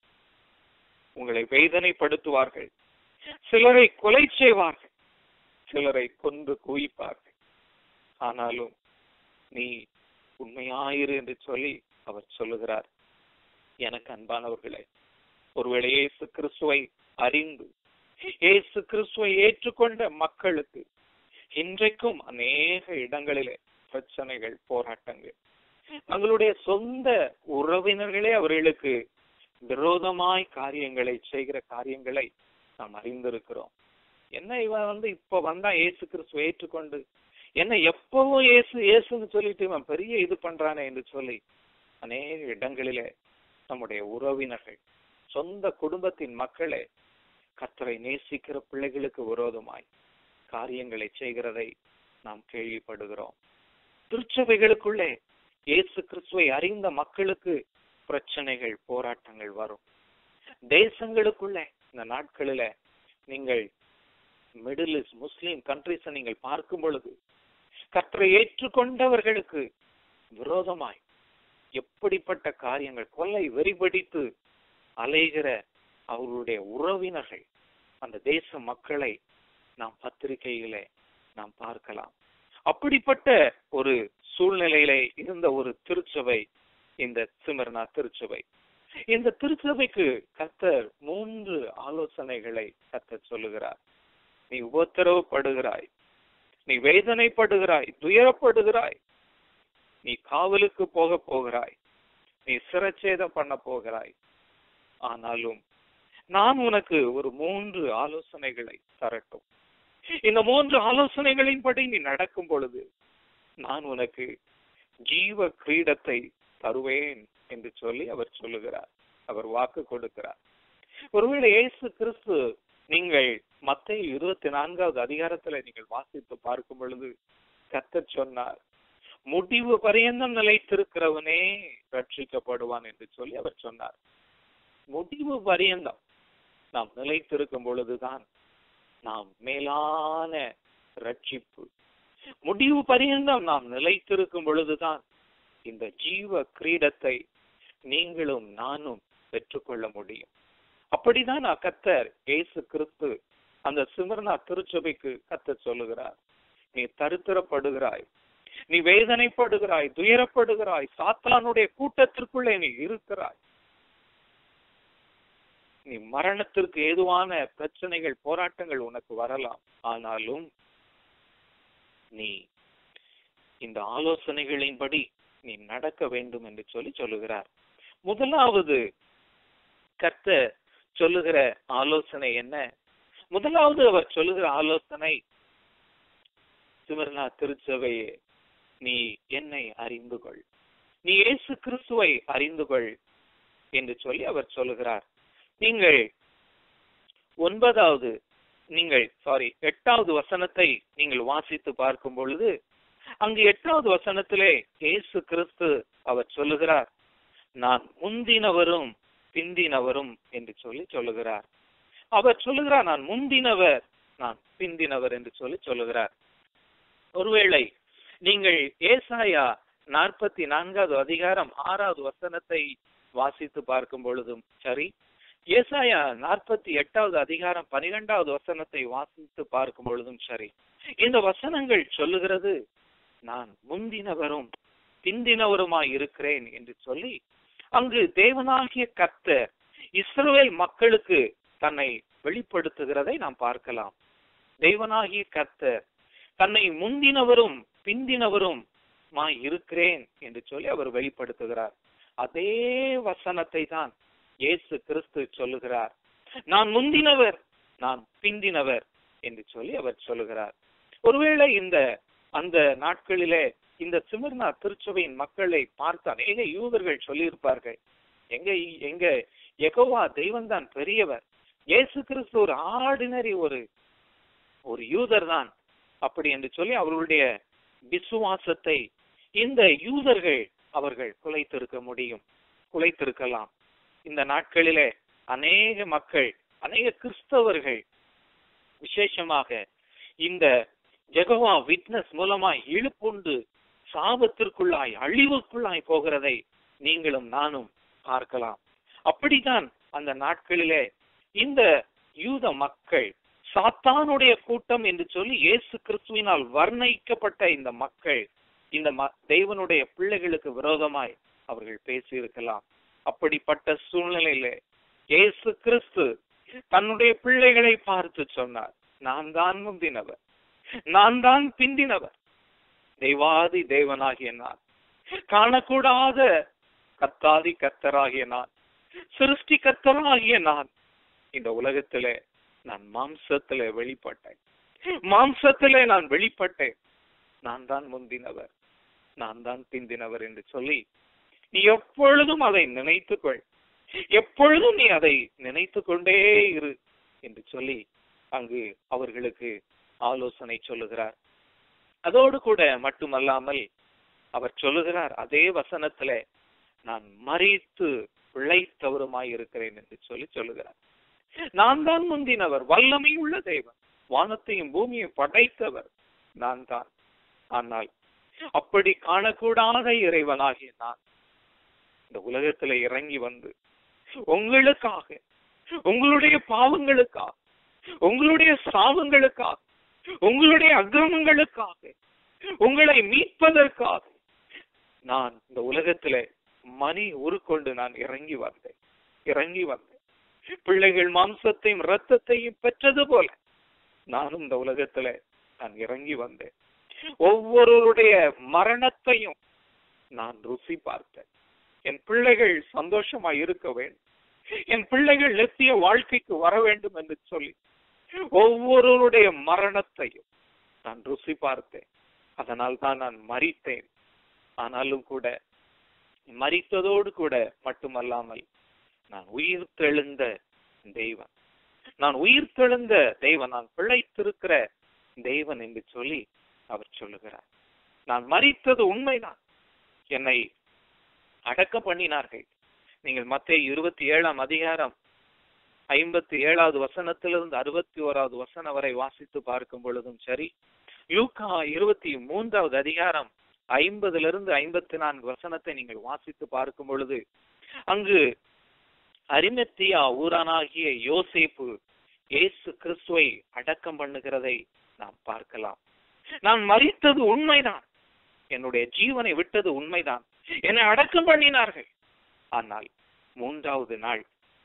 Speaker 2: உங்களை வேதனைப்படுத்துவார்கள் சிலரை கொலை செய்வார்கள் சிலரை கொன்று குவிப்பார்கள் ஆனாலும் நீ உண்மையாயிரு என்று சொல்லி அவர் சொல்லுகிறார் எனக்கு அன்பானவர்களே ஒருவேளை இயேசு கிறிஸ்துவை அறிந்து இயேசு கிறிஸ்துவை ஏற்றுக்கொண்ட மக்களுக்கு இன்றைக்கும் அநேக இடங்களிலே பிரச்சனைகள் போராட்டங்கள் தங்களுடைய சொந்த உறவினர்களே அவர்களுக்கு விரோதமாய் காரியங்களை செய்கிற காரியங்களை நாம் அறிந்திருக்கிறோம் என்ன இவன் வந்து இப்ப வந்தா இயேசு கிறிஸ்துவை ஏற்றுக்கொண்டு என்ன எப்பவும் இயேசு இயேசுன்னு சொல்லிட்டு இவன் பெரிய இது பண்றானே என்று சொல்லி அநேக இடங்களிலே நம்முடைய உறவினர்கள் சொந்த குடும்பத்தின் மக்களே கர்த்தரை நேசிக்கிற பிள்ளைகளுக்கு விரோதமாய் காரியங்களை செய்கிறதை நாம் கேள்விப்படுகிறோம் திருச்சபைகளுக்குள்ளே இயேசு கிறிஸ்துவை அறிந்த மக்களுக்கு பிரச்சனைகள் போராட்டங்கள் வரும் தேசங்களுக்குள்ளே இந்த நாட்களில நீங்கள் மிடில் ஈஸ்ட் முஸ்லீம் கண்ட்ரிஸை நீங்கள் பார்க்கும் பொழுது கர்த்தரை ஏற்றுக்கொண்டவர்களுக்கு விரோதமாய் எப்படிப்பட்ட காரியங்கள் கொள்ளை வெறிபடித்து அலைகிற அவர்களுடைய உறவினர்கள் அந்த தேச மக்களை நாம் பத்திரிகையிலே நாம் பார்க்கலாம் அப்படிப்பட்ட ஒரு சூழ்நிலையிலே இருந்த ஒரு திருச்சபை இந்த சிமர்னா திருச்சபை இந்த திருச்சபைக்கு கர்த்தர் மூன்று ஆலோசனைகளை கர்த்தர் சொல்லுகிறார் நீ உபத்திரவப்படுகிறாய் நீ வேதனைப்படுகிறாய் துயரப்படுகிறாய் நீ காவலுக்கு போக போகிறாய் நீ சிரச்சேதம் பண்ண போகிறாய் ஆனாலும் நான் உனக்கு ஒரு மூன்று ஆலோசனைகளை தரட்டும் இந்த மூன்று ஆலோசனைகளின்படி நீ நடக்கும் பொழுது நான் உனக்கு ஜீவ கிரீடத்தை தருவேன் என்று சொல்லி அவர் சொல்லுகிறார் அவர் வாக்கு கொடுக்கிறார் ஒருவேளை இயேசு கிறிஸ்து நீங்கள் மத்திய இருபத்தி நான்காவது அதிகாரத்துல நீங்கள் வாசித்து பார்க்கும் பொழுது கர்த்தர் சொன்னார் முடிவு பரியந்தம் நிலைத்திருக்கிறவனே ரட்சிக்கப்படுவான் என்று சொல்லி அவர் சொன்னார் முடிவு பரியந்தம் நாம் நிலைத்திருக்கும் பொழுதுதான் நாம் மேலான ரட்சிப்பு முடிவு பரியந்தம் நாம் நிலைத்திருக்கும் பொழுதுதான் இந்த ஜீவ கிரீடத்தை நீங்களும் நானும் பெற்றுக்கொள்ள முடியும் அப்படிதான் நான் கத்தர் இயேசு கிறிஸ்து அந்த சிமர்னா திருச்சபைக்கு கத்தர் சொல்லுகிறார் நீ தருத்திரப்படுகிறாய் நீ வேதனைப்படுகிறாய் துயரப்படுகிறாய் சாத்தானுடைய கூட்டத்திற்குள்ளே நீ இருக்கிறாய் நீ மரணத்திற்கு ஏதுவான பிரச்சனைகள் போராட்டங்கள் உனக்கு வரலாம் ஆனாலும் நீ இந்த ஆலோசனைகளின்படி நீ நடக்க வேண்டும் என்று சொல்லி சொல்லுகிறார் முதலாவது கர்த்த சொல்லுகிற ஆலோசனை என்ன முதலாவது அவர் சொல்லுகிற ஆலோசனை சிவர்ணா திருச்சபையே நீ என்னை அறிந்து கொள் நீ இயேசு கிறிஸ்துவை அறிந்து கொள் என்று சொல்லி அவர் சொல்லுகிறார் நீங்கள் ஒன்பதாவது நீங்கள் சாரி எட்டாவது வசனத்தை நீங்கள் வாசித்து பார்க்கும் பொழுது அங்கு எட்டாவது வசனத்திலே இயேசு கிறிஸ்து அவர் சொல்லுகிறார் நான் முந்தினவரும் பிந்தினவரும் என்று சொல்லி சொல்லுகிறார் அவர் சொல்லுகிறார் நான் முந்தினவர் நான் பிந்தினவர் என்று சொல்லி சொல்லுகிறார் ஒருவேளை நீங்கள் ஏசாயா நாற்பத்தி நான்காவது அதிகாரம் ஆறாவது வசனத்தை வாசித்து பார்க்கும் பொழுதும் சரி ஏசாயா நாற்பத்தி எட்டாவது அதிகாரம் பனிரெண்டாவது வசனத்தை வாசித்து பார்க்கும் பொழுதும் சரி இந்த வசனங்கள் சொல்லுகிறது நான் முந்தினவரும் பிந்தினவருமாய் இருக்கிறேன் என்று சொல்லி அங்கு தேவனாகிய கர்த்தர் இஸ்ரவேல் மக்களுக்கு தன்னை வெளிப்படுத்துகிறதை நாம் பார்க்கலாம் தேவனாகிய கர்த்தர் தன்னை முந்தினவரும் பிந்தினவரும் மாய் இருக்கிறேன் என்று சொல்லி அவர் வெளிப்படுத்துகிறார் அதே வசனத்தை தான் இயேசு கிறிஸ்து சொல்லுகிறார் நான் முந்தினவர் நான் பிந்தினவர் என்று சொல்லி அவர் சொல்லுகிறார் ஒருவேளை இந்த அந்த நாட்களிலே இந்த சிமர்னா திருச்சபையின் மக்களை பார்த்து அநேக யூதர்கள் சொல்லியிருப்பார்கள் எங்க எங்க எகோவா தெய்வம் தான் பெரியவர் இயேசு கிறிஸ்து ஒரு ஆர்டினரி ஒரு ஒரு யூதர் தான் அப்படி என்று சொல்லி அவர்களுடைய விசுவாசத்தை இந்த யூதர்கள் அவர்கள் குலைத்திருக்க முடியும் குலைத்திருக்கலாம் இந்த நாட்களிலே அநேக மக்கள் அநேக கிறிஸ்தவர்கள் விசேஷமாக இந்த ஜெகவா விட்னஸ் மூலமாய் இழுப்புண்டு சாபத்திற்குள்ளாய் அழிவுக்குள்ளாய் போகிறதை நீங்களும் நானும் பார்க்கலாம் அப்படித்தான் அந்த நாட்களிலே இந்த யூத மக்கள் சாத்தானுடைய கூட்டம் என்று சொல்லி இயேசு கிறிஸ்துவினால் வர்ணிக்கப்பட்ட இந்த மக்கள் இந்த ம- தேவனுடைய பிள்ளைகளுக்கு விரோதமாய் அவர்கள் பேசியிருக்கலாம் அப்படிப்பட்ட சூழ்நிலையிலே இயேசு கிறிஸ்து தன்னுடைய பிள்ளைகளை பார்த்து சொன்னார் நான் தான் முந்தினவர் நான் தான் பிந்தினவர் தெய்வாதி தேவனாகிய நான் காணக்கூடாத கத்தாதி கத்தராகிய நான் சிருஷ்டி கத்தராகிய நான் இந்த உலகத்திலே நான் மாம்சத்திலே வெளிப்பட்டேன் மாம்சத்திலே நான் வெளிப்பட்டேன் நான் தான் முந்தினவர் நான் தான் பிந்தினவர் என்று சொல்லி நீ எப்பொழுதும் அதை நினைத்துக்கொள் எப்பொழுதும் நீ அதை நினைத்து கொண்டே இரு என்று சொல்லி அங்கு அவர்களுக்கு ஆலோசனை சொல்லுகிறார் அதோடு கூட மட்டுமல்லாமல் அவர் சொல்லுகிறார் அதே வசனத்திலே நான் மறித்து பிழைத்தவருமாய் இருக்கிறேன் என்று சொல்லி சொல்லுகிறார் நான் தான் முந்தினவர் வல்லமை உள்ள தேவன் வானத்தையும் பூமியையும் படைத்தவர் நான் தான் ஆனால் அப்படி காணக்கூடாத இறைவனாகிய நான் இந்த உலகத்துல இறங்கி வந்து உங்களுக்காக உங்களுடைய பாவங்களுக்காக உங்களுடைய சாபங்களுக்காக உங்களுடைய அக்கிரமங்களுக்காக உங்களை மீட்பதற்காக நான் இந்த உலகத்திலே மணி உருக்கொண்டு நான் இறங்கி வந்தேன் இறங்கி வந்தேன் பிள்ளைகள் மாம்சத்தையும் இரத்தத்தையும் பெற்றது போல நானும் இந்த உலகத்திலே நான் இறங்கி வந்தேன் ஒவ்வொருவருடைய மரணத்தையும் நான் ருசி பார்த்தேன் என் பிள்ளைகள் சந்தோஷமா இருக்க வேண்டும் என் பிள்ளைகள் நித்திய வாழ்க்கைக்கு வர வேண்டும் என்று சொல்லி ஒவ்வொருவருடைய மரணத்தையும் நான் ருசி பார்த்தேன் அதனால் தான் நான் மறித்தேன் ஆனாலும் கூட மறித்ததோடு கூட மட்டுமல்லாமல் நான் உயிர் தெழுந்த தெய்வன் நான் உயிர் தெழுந்த தெய்வன் நான் பிழைத்திருக்கிற தெய்வன் என்று சொல்லி அவர் சொல்லுகிறார் நான் மறித்தது உண்மைதான் என்னை அடக்கம் பண்ணினார்கள் நீங்கள் மத்திய இருபத்தி ஏழாம் அதிகாரம் ஐம்பத்தி ஏழாவது வசனத்திலிருந்து அறுபத்தி ஓராவது வசனம் வரை வாசித்து பார்க்கும் பொழுதும் சரி லூக்கா இருபத்தி மூன்றாவது அதிகாரம் ஐம்பதிலிருந்து ஐம்பத்தி நான்கு வசனத்தை நீங்கள் வாசித்து பார்க்கும் பொழுது அங்கு அரிமெத்தியா ஊரானாகிய யோசேப்பு இயேசு கிறிஸ்துவை அடக்கம் பண்ணுகிறதை நாம் பார்க்கலாம் நான் மறித்தது உண்மைதான் என்னுடைய ஜீவனை விட்டது உண்மைதான் என்னை அடக்கம் பண்ணினார்கள் ஆனால் மூன்றாவது நாள்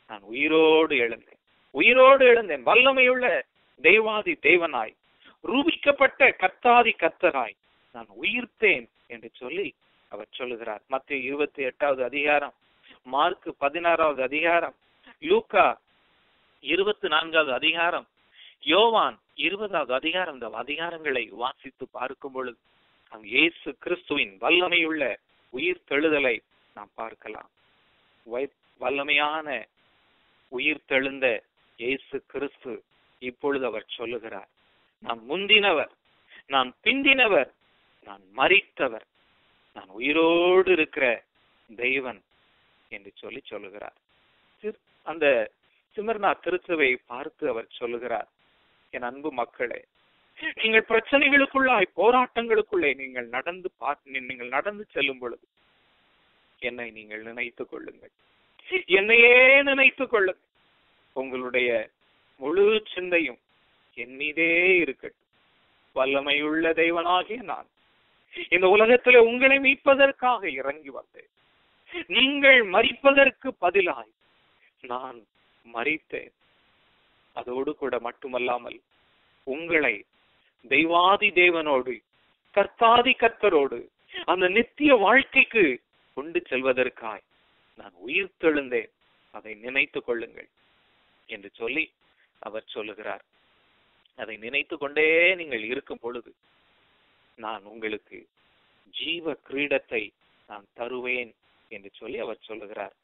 Speaker 2: நான் உயிரோடு எழுந்தேன் உயிரோடு எழுந்தேன் வல்லமையுள்ள தெய்வாதி தேவனாய் ரூபிக்கப்பட்ட கத்தாதி கத்தராய் நான் உயிர்த்தேன் என்று சொல்லி அவர் சொல்லுகிறார் மத்திய இருபத்தி எட்டாவது அதிகாரம் மார்க் பதினாறாவது அதிகாரம் லூக்கா இருபத்தி நான்காவது அதிகாரம் யோவான் இருபதாவது அதிகாரம் இந்த அதிகாரங்களை வாசித்து பார்க்கும் பொழுது அங்கு இயேசு கிறிஸ்துவின் வல்லமையுள்ள உயிர் தெழுதலை நாம் பார்க்கலாம் வை- வல்லமையான உயிர் தெழுந்த இயேசு கிறிஸ்து இப்பொழுது அவர் சொல்லுகிறார் நான் முந்தினவர் நான் பிந்தினவர் நான் மரித்தவர் நான் உயிரோடு இருக்கிற தெய்வன் என்று சொல்லி சொல்லுகிறார் திரு- அந்த சிமர்னா திருச்சபை பார்த்து அவர் சொல்லுகிறார் என் அன்பு மக்களே நீங்கள் பிரச்சனைகளுக்குள்ளாய் போராட்டங்களுக்குள்ளே நீங்கள் நடந்து பார்த்து நீங்கள் நடந்து செல்லும் பொழுது என்னை நீங்கள் நினைத்துக் கொள்ளுங்கள் என்னையே நினைத்துக் கொள்ளுங்கள் உங்களுடைய முழு சிந்தையும் என் மீதே இருக்கட்டும் வல்லமையுள்ள தெய்வனாகிய நான் இந்த உலகத்திலே உங்களை மீட்பதற்காக இறங்கி வந்தேன் நீங்கள் மறிப்பதற்கு பதிலாய் நான் மறித்தேன் அதோடு கூட மட்டுமல்லாமல் உங்களை தெய்வாதி தேவனோடு கர்த்தாதி கர்த்தரோடு அந்த நித்திய வாழ்க்கைக்கு கொண்டு செல்வதற்காய் நான் உயிர் தெழுந்தேன் அதை நினைத்துக் கொள்ளுங்கள் என்று சொல்லி அவர் சொல்லுகிறார் அதை நினைத்து கொண்டே நீங்கள் இருக்கும் பொழுது நான் உங்களுக்கு ஜீவ கிரீடத்தை நான் தருவேன் என்று சொல்லி அவர் சொல்லுகிறார்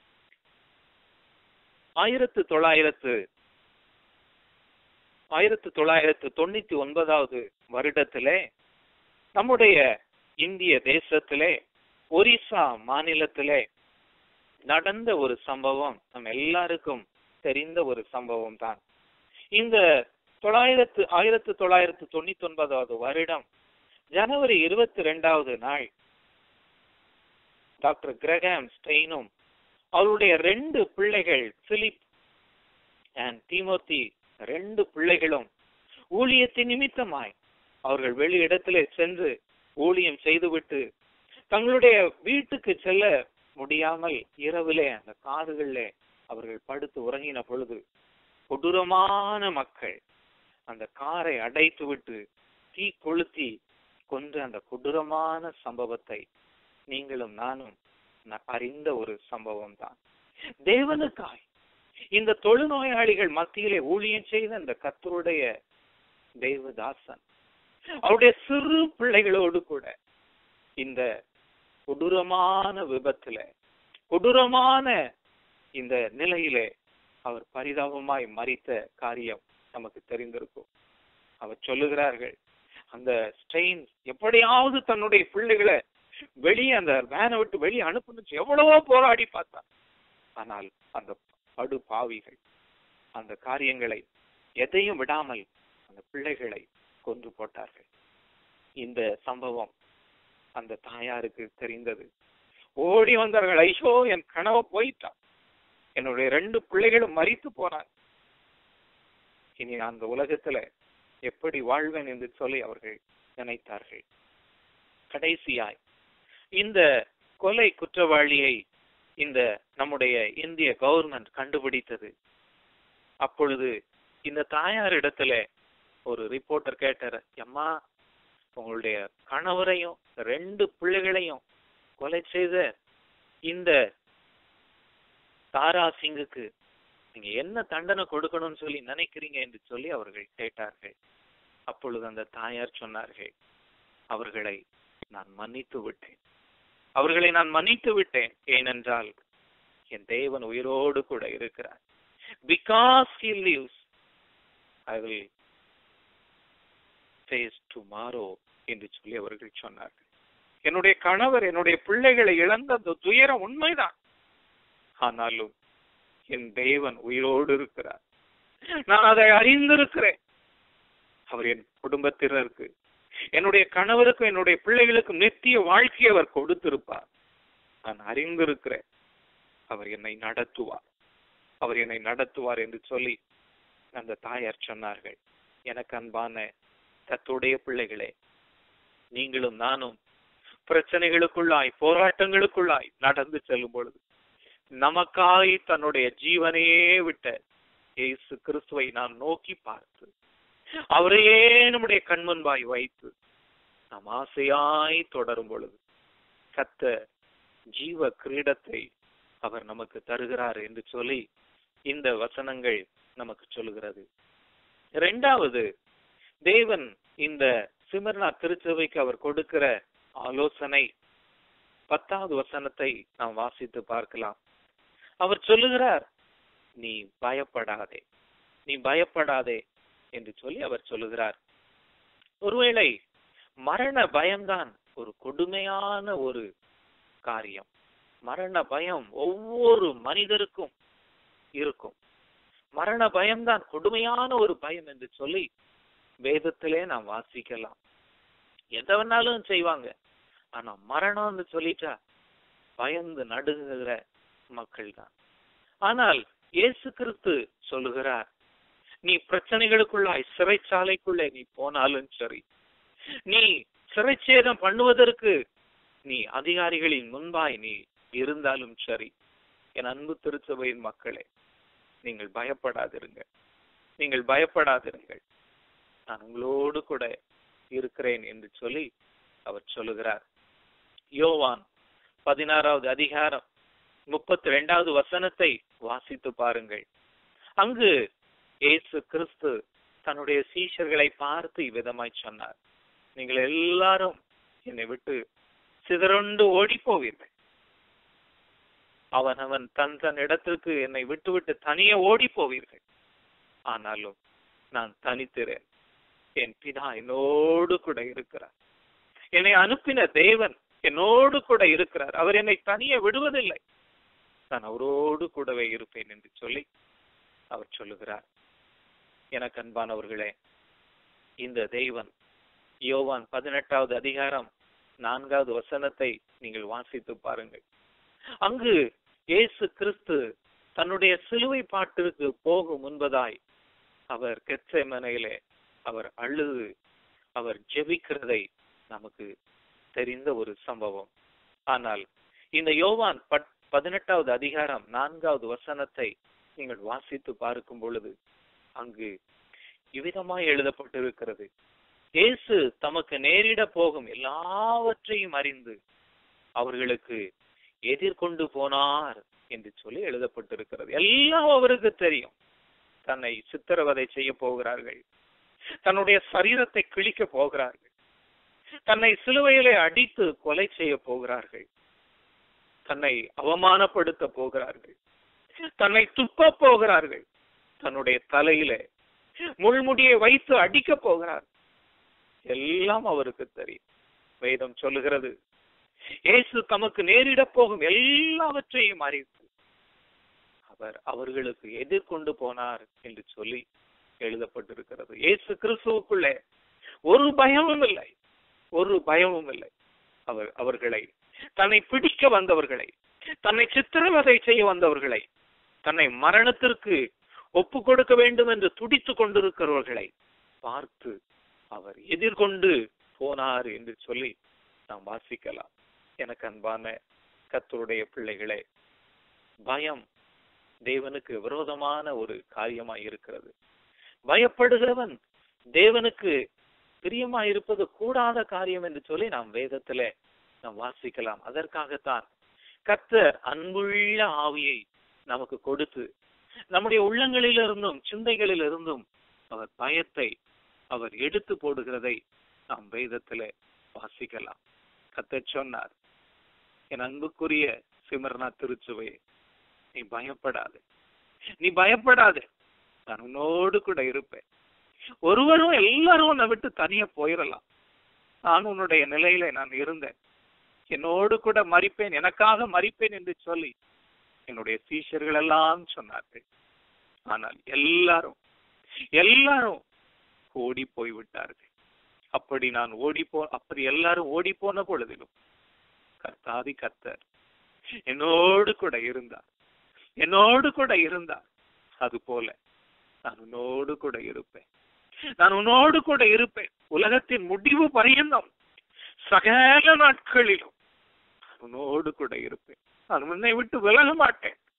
Speaker 2: ஆயிரத்து தொள்ளாயிரத்து ஆயிரத்து தொள்ளாயிரத்து தொண்ணூத்தி ஒன்பதாவது வருடத்திலே நம்முடைய இந்திய தேசத்திலே ஒரிசா மாநிலத்திலே நடந்த ஒரு சம்பவம் நம்ம எல்லாருக்கும் தெரிந்த ஒரு சம்பவம் தான் இந்த தொள்ளாயிரத்து ஆயிரத்து தொள்ளாயிரத்து தொண்ணூத்தி ஒன்பதாவது வருடம் ஜனவரி இருபத்தி ரெண்டாவது நாள் டாக்டர் கிரகாம் ஸ்டெயினும் அவருடைய ரெண்டு பிள்ளைகள் பிலிப் அண்ட் தீமோத்தி ரெண்டு பிள்ளைகளும் ஊழியத்தின் நிமித்தமாய் அவர்கள் வெளி இடத்திலே சென்று ஊழியம் செய்துவிட்டு தங்களுடைய வீட்டுக்கு செல்ல முடியாமல் இரவிலே அந்த காதுகளிலே அவர்கள் படுத்து உறங்கின பொழுது கொடூரமான மக்கள் அந்த காரை அடைத்து விட்டு தீ கொளுத்தி கொன்ற அந்த கொடூரமான சம்பவத்தை நீங்களும் நானும் ந- அறிந்த ஒரு சம்பவம் தான் தேவனுக்காய் இந்த தொழுநோயாளிகள் மத்தியிலே ஊழியம் செய்த அந்த கத்தருடைய தேவதாசன் அவருடைய சிறு பிள்ளைகளோடு கூட இந்த கொடூரமான விபத்துல கொடூரமான இந்த நிலையிலே அவர் பரிதாபமாய் மறித்த காரியம் நமக்கு தெரிந்திருக்கும் அவர் சொல்லுகிறார்கள் அந்த ஸ்ட்ரெயின் எப்படியாவது தன்னுடைய பிள்ளைகளை வெளியே அந்த வேனை விட்டு வெளியே அனுப்பணுச்சு எவ்வளவோ போராடி பார்த்தார் ஆனால் அந்த படு பாவிகள் அந்த காரியங்களை எதையும் விடாமல் அந்த பிள்ளைகளை கொன்று போட்டார்கள் இந்த சம்பவம் அந்த தாயாருக்கு தெரிந்தது ஓடி வந்தார்கள் ஐயோ என் கனவ போயிட்டான் என்னுடைய ரெண்டு பிள்ளைகளும் மறித்து போனாங்க இனி நான் அந்த உலகத்துல எப்படி வாழ்வேன் என்று சொல்லி அவர்கள் நினைத்தார்கள் கடைசியாய் இந்த கொலை குற்றவாளியை இந்த நம்முடைய இந்திய கவர்மெண்ட் கண்டுபிடித்தது அப்பொழுது இந்த தாயார் இடத்துல ஒரு ரிப்போர்ட்டர் கேட்டார் அம்மா உங்களுடைய கணவரையும் ரெண்டு பிள்ளைகளையும் கொலை செய்த இந்த தாரா சிங்குக்கு நீங்க என்ன தண்டனை கொடுக்கணும்னு சொல்லி நினைக்கிறீங்க என்று சொல்லி அவர்கள் கேட்டார்கள் அப்பொழுது அந்த தாயார் சொன்னார்கள் அவர்களை நான் மன்னித்து விட்டேன் அவர்களை நான் மன்னித்து விட்டேன் ஏனென்றால் என் தேவன் உயிரோடு கூட இருக்கிறார் because he lives I will face tomorrow என்று சொல்லி அவர்கள் சொன்னார்கள் என்னுடைய கணவர் என்னுடைய பிள்ளைகளை இழந்த அந்த துயரம் உண்மைதான் ஆனாலும் என் தேவன் உயிரோடு இருக்கிறார் நான் அதை அறிந்திருக்கிறேன் அவர் என் குடும்பத்தினருக்கு என்னுடைய கணவருக்கும் என்னுடைய பிள்ளைகளுக்கும் நித்திய வாழ்க்கையை அவர் கொடுத்திருப்பார் நான் அறிந்திருக்கிறேன் அவர் என்னை நடத்துவார் அவர் என்னை நடத்துவார் என்று சொல்லி அந்த தாயார் சொன்னார்கள் எனக்கு அன்பான தத்துடைய பிள்ளைகளே நீங்களும் நானும் பிரச்சனைகளுக்குள்ளாய் போராட்டங்களுக்குள்ளாய் நடந்து செல்லும் பொழுது நமக்காய் தன்னுடைய ஜீவனையே விட்ட இயேசு கிறிஸ்துவை நாம் நோக்கி பார்த்து அவரையே நம்முடைய கண்முன்பாய் வைத்து நாம் ஆசையாய் தொடரும் பொழுது கத்த ஜீவ கிரீடத்தை அவர் நமக்கு தருகிறார் என்று சொல்லி இந்த வசனங்கள் நமக்கு சொல்லுகிறது இரண்டாவது தேவன் இந்த சிமர்னா திருச்சபைக்கு அவர் கொடுக்கிற ஆலோசனை பத்தாவது வசனத்தை நாம் வாசித்து பார்க்கலாம் அவர் சொல்லுகிறார் நீ பயப்படாதே நீ பயப்படாதே என்று சொல்லி அவர் சொல்லுகிறார் ஒருவேளை மரண பயம்தான் ஒரு கொடுமையான ஒரு காரியம் மரண பயம் ஒவ்வொரு மனிதருக்கும் இருக்கும் மரண பயம்தான் கொடுமையான ஒரு பயம் என்று சொல்லி வேதத்திலே நாம் வாசிக்கலாம் எதை வேணாலும் செய்வாங்க ஆனா மரணம்னு சொல்லிட்டா பயந்து நடுங்குகிற மக்கள் தான் ஆனால் இயேசு கிறிஸ்து சொல்லுகிறார் நீ பிரச்சனைகளுக்குள்ளாய் சிறைச்சாலைக்குள்ளே நீ போனாலும் சரி நீ சிறைச்சேதம் பண்ணுவதற்கு நீ அதிகாரிகளின் முன்பாய் நீ இருந்தாலும் சரி என் அன்பு திருச்சபையின் மக்களே நீங்கள் பயப்படாதிருங்க நீங்கள் பயப்படாதிருங்கள் நான் உங்களோடு கூட இருக்கிறேன் என்று சொல்லி அவர் சொல்லுகிறார் யோவான் பதினாறாவது அதிகாரம் முப்பத்தி ரெண்டாவது வசனத்தை வாசித்து பாருங்கள் அங்கு இயேசு கிறிஸ்து தன்னுடைய சீஷர்களை பார்த்து இவ்விதமாய் சொன்னார் நீங்கள் எல்லாரும் என்னை விட்டு சிதறொண்டு ஓடி போவீர்கள் அவன் அவன் தன் தன் இடத்திற்கு என்னை விட்டு விட்டு தனியே ஓடி போவீர்கள் ஆனாலும் நான் தனித்திறேன் என் பிதா என்னோடு கூட இருக்கிறார் என்னை அனுப்பின தேவன் என்னோடு கூட இருக்கிறார் அவர் என்னை தனியே விடுவதில்லை நான் அவரோடு கூடவே இருப்பேன் என்று சொல்லி அவர் சொல்லுகிறார் எனக்கு அன்பானவர்களே இந்த தெய்வன் யோவான் பதினெட்டாவது அதிகாரம் நான்காவது வசனத்தை நீங்கள் வாசித்து பாருங்கள் அங்கு இயேசு கிறிஸ்து தன்னுடைய சிலுவை பாட்டிற்கு போகும் முன்பதாய் அவர் கெச்சமனையிலே அவர் அழுது அவர் ஜெபிக்கிறதை நமக்கு தெரிந்த ஒரு சம்பவம் ஆனால் இந்த யோவான் பட் பதினெட்டாவது அதிகாரம் நான்காவது வசனத்தை நீங்கள் வாசித்து பார்க்கும் பொழுது அங்கு இவ்விதமாய் எழுதப்பட்டிருக்கிறது இயேசு தமக்கு நேரிட போகும் எல்லாவற்றையும் அறிந்து அவர்களுக்கு எதிர்கொண்டு போனார் என்று சொல்லி எழுதப்பட்டிருக்கிறது எல்லாம் அவருக்கு தெரியும் தன்னை சித்திரவதை செய்ய போகிறார்கள் தன்னுடைய சரீரத்தை கிழிக்க போகிறார்கள் தன்னை சிலுவையிலே அடித்து கொலை செய்ய போகிறார்கள் தன்னை அவமானப்படுத்த போகிறார்கள் தன்னை துப்ப போகிறார்கள் தன்னுடைய தலையிலே முள்முடியை வைத்து அடிக்க போகிறார் எல்லாம் அவருக்கு தெரியும் வேதம் சொல்லுகிறது இயேசு தமக்கு நேரிட போகும் எல்லாவற்றையும் அறிந்து அவர் அவர்களுக்கு எதிர்கொண்டு போனார் என்று சொல்லி எழுதப்பட்டிருக்கிறது இயேசு கிறிஸ்துவுக்குள்ளே ஒரு பயமும் இல்லை ஒரு பயமும் இல்லை அவர் அவர்களை தன்னை பிடிக்க வந்தவர்களை தன்னை சித்திரவதை செய்ய வந்தவர்களை தன்னை மரணத்திற்கு ஒப்பு கொடுக்க வேண்டும் என்று துடித்துக் கொண்டிருக்கிறவர்களை பார்த்து அவர் எதிர்கொண்டு போனார் என்று சொல்லி நாம் வாசிக்கலாம் எனக்கு அன்பான கத்தருடைய பிள்ளைகளே பயம் தேவனுக்கு விரோதமான ஒரு காரியமாய் இருக்கிறது பயப்படுகிறவன் தேவனுக்கு பிரியமா இருப்பது கூடாத காரியம் என்று சொல்லி நாம் வேதத்திலே நாம் வாசிக்கலாம் அதற்காகத்தான் கர்த்தர் அன்புள்ள ஆவியை நமக்கு கொடுத்து நம்முடைய உள்ளங்களிலிருந்தும் சிந்தைகளிலிருந்தும் அவர் பயத்தை அவர் எடுத்து போடுகிறதை நாம் வேதத்திலே வாசிக்கலாம் கத்தர் சொன்னார் என் அன்புக்குரிய சிமர்னா திருச்சுவையே நீ பயப்படாது நீ பயப்படாது நான் உன்னோடு கூட இருப்பேன் ஒருவரும் எல்லாரும் உன்னை விட்டு தனியா போயிடலாம் நான் உன்னுடைய நிலையில நான் இருந்தேன் என்னோடு கூட மறிப்பேன் எனக்காக மறிப்பேன் என்று சொல்லி என்னுடைய சீஷர்கள் எல்லாம் சொன்னார்கள் ஆனால் எல்லாரும் எல்லாரும் ஓடி போய் விட்டார்கள் அப்படி நான் ஓடி போ அப்படி எல்லாரும் ஓடி போன பொழுதிலும் கர்த்தாதி கர்த்தர் என்னோடு கூட இருந்தார் என்னோடு கூட இருந்தார் அது போல நான் உன்னோடு கூட இருப்பேன் நான் உன்னோடு கூட இருப்பேன் உலகத்தின் முடிவு பரியந்தம் சகல நாட்களிலும் நான் உன்னோடு கூட இருப்பேன் நான் உன்னை விட்டு விலக மாட்டேன்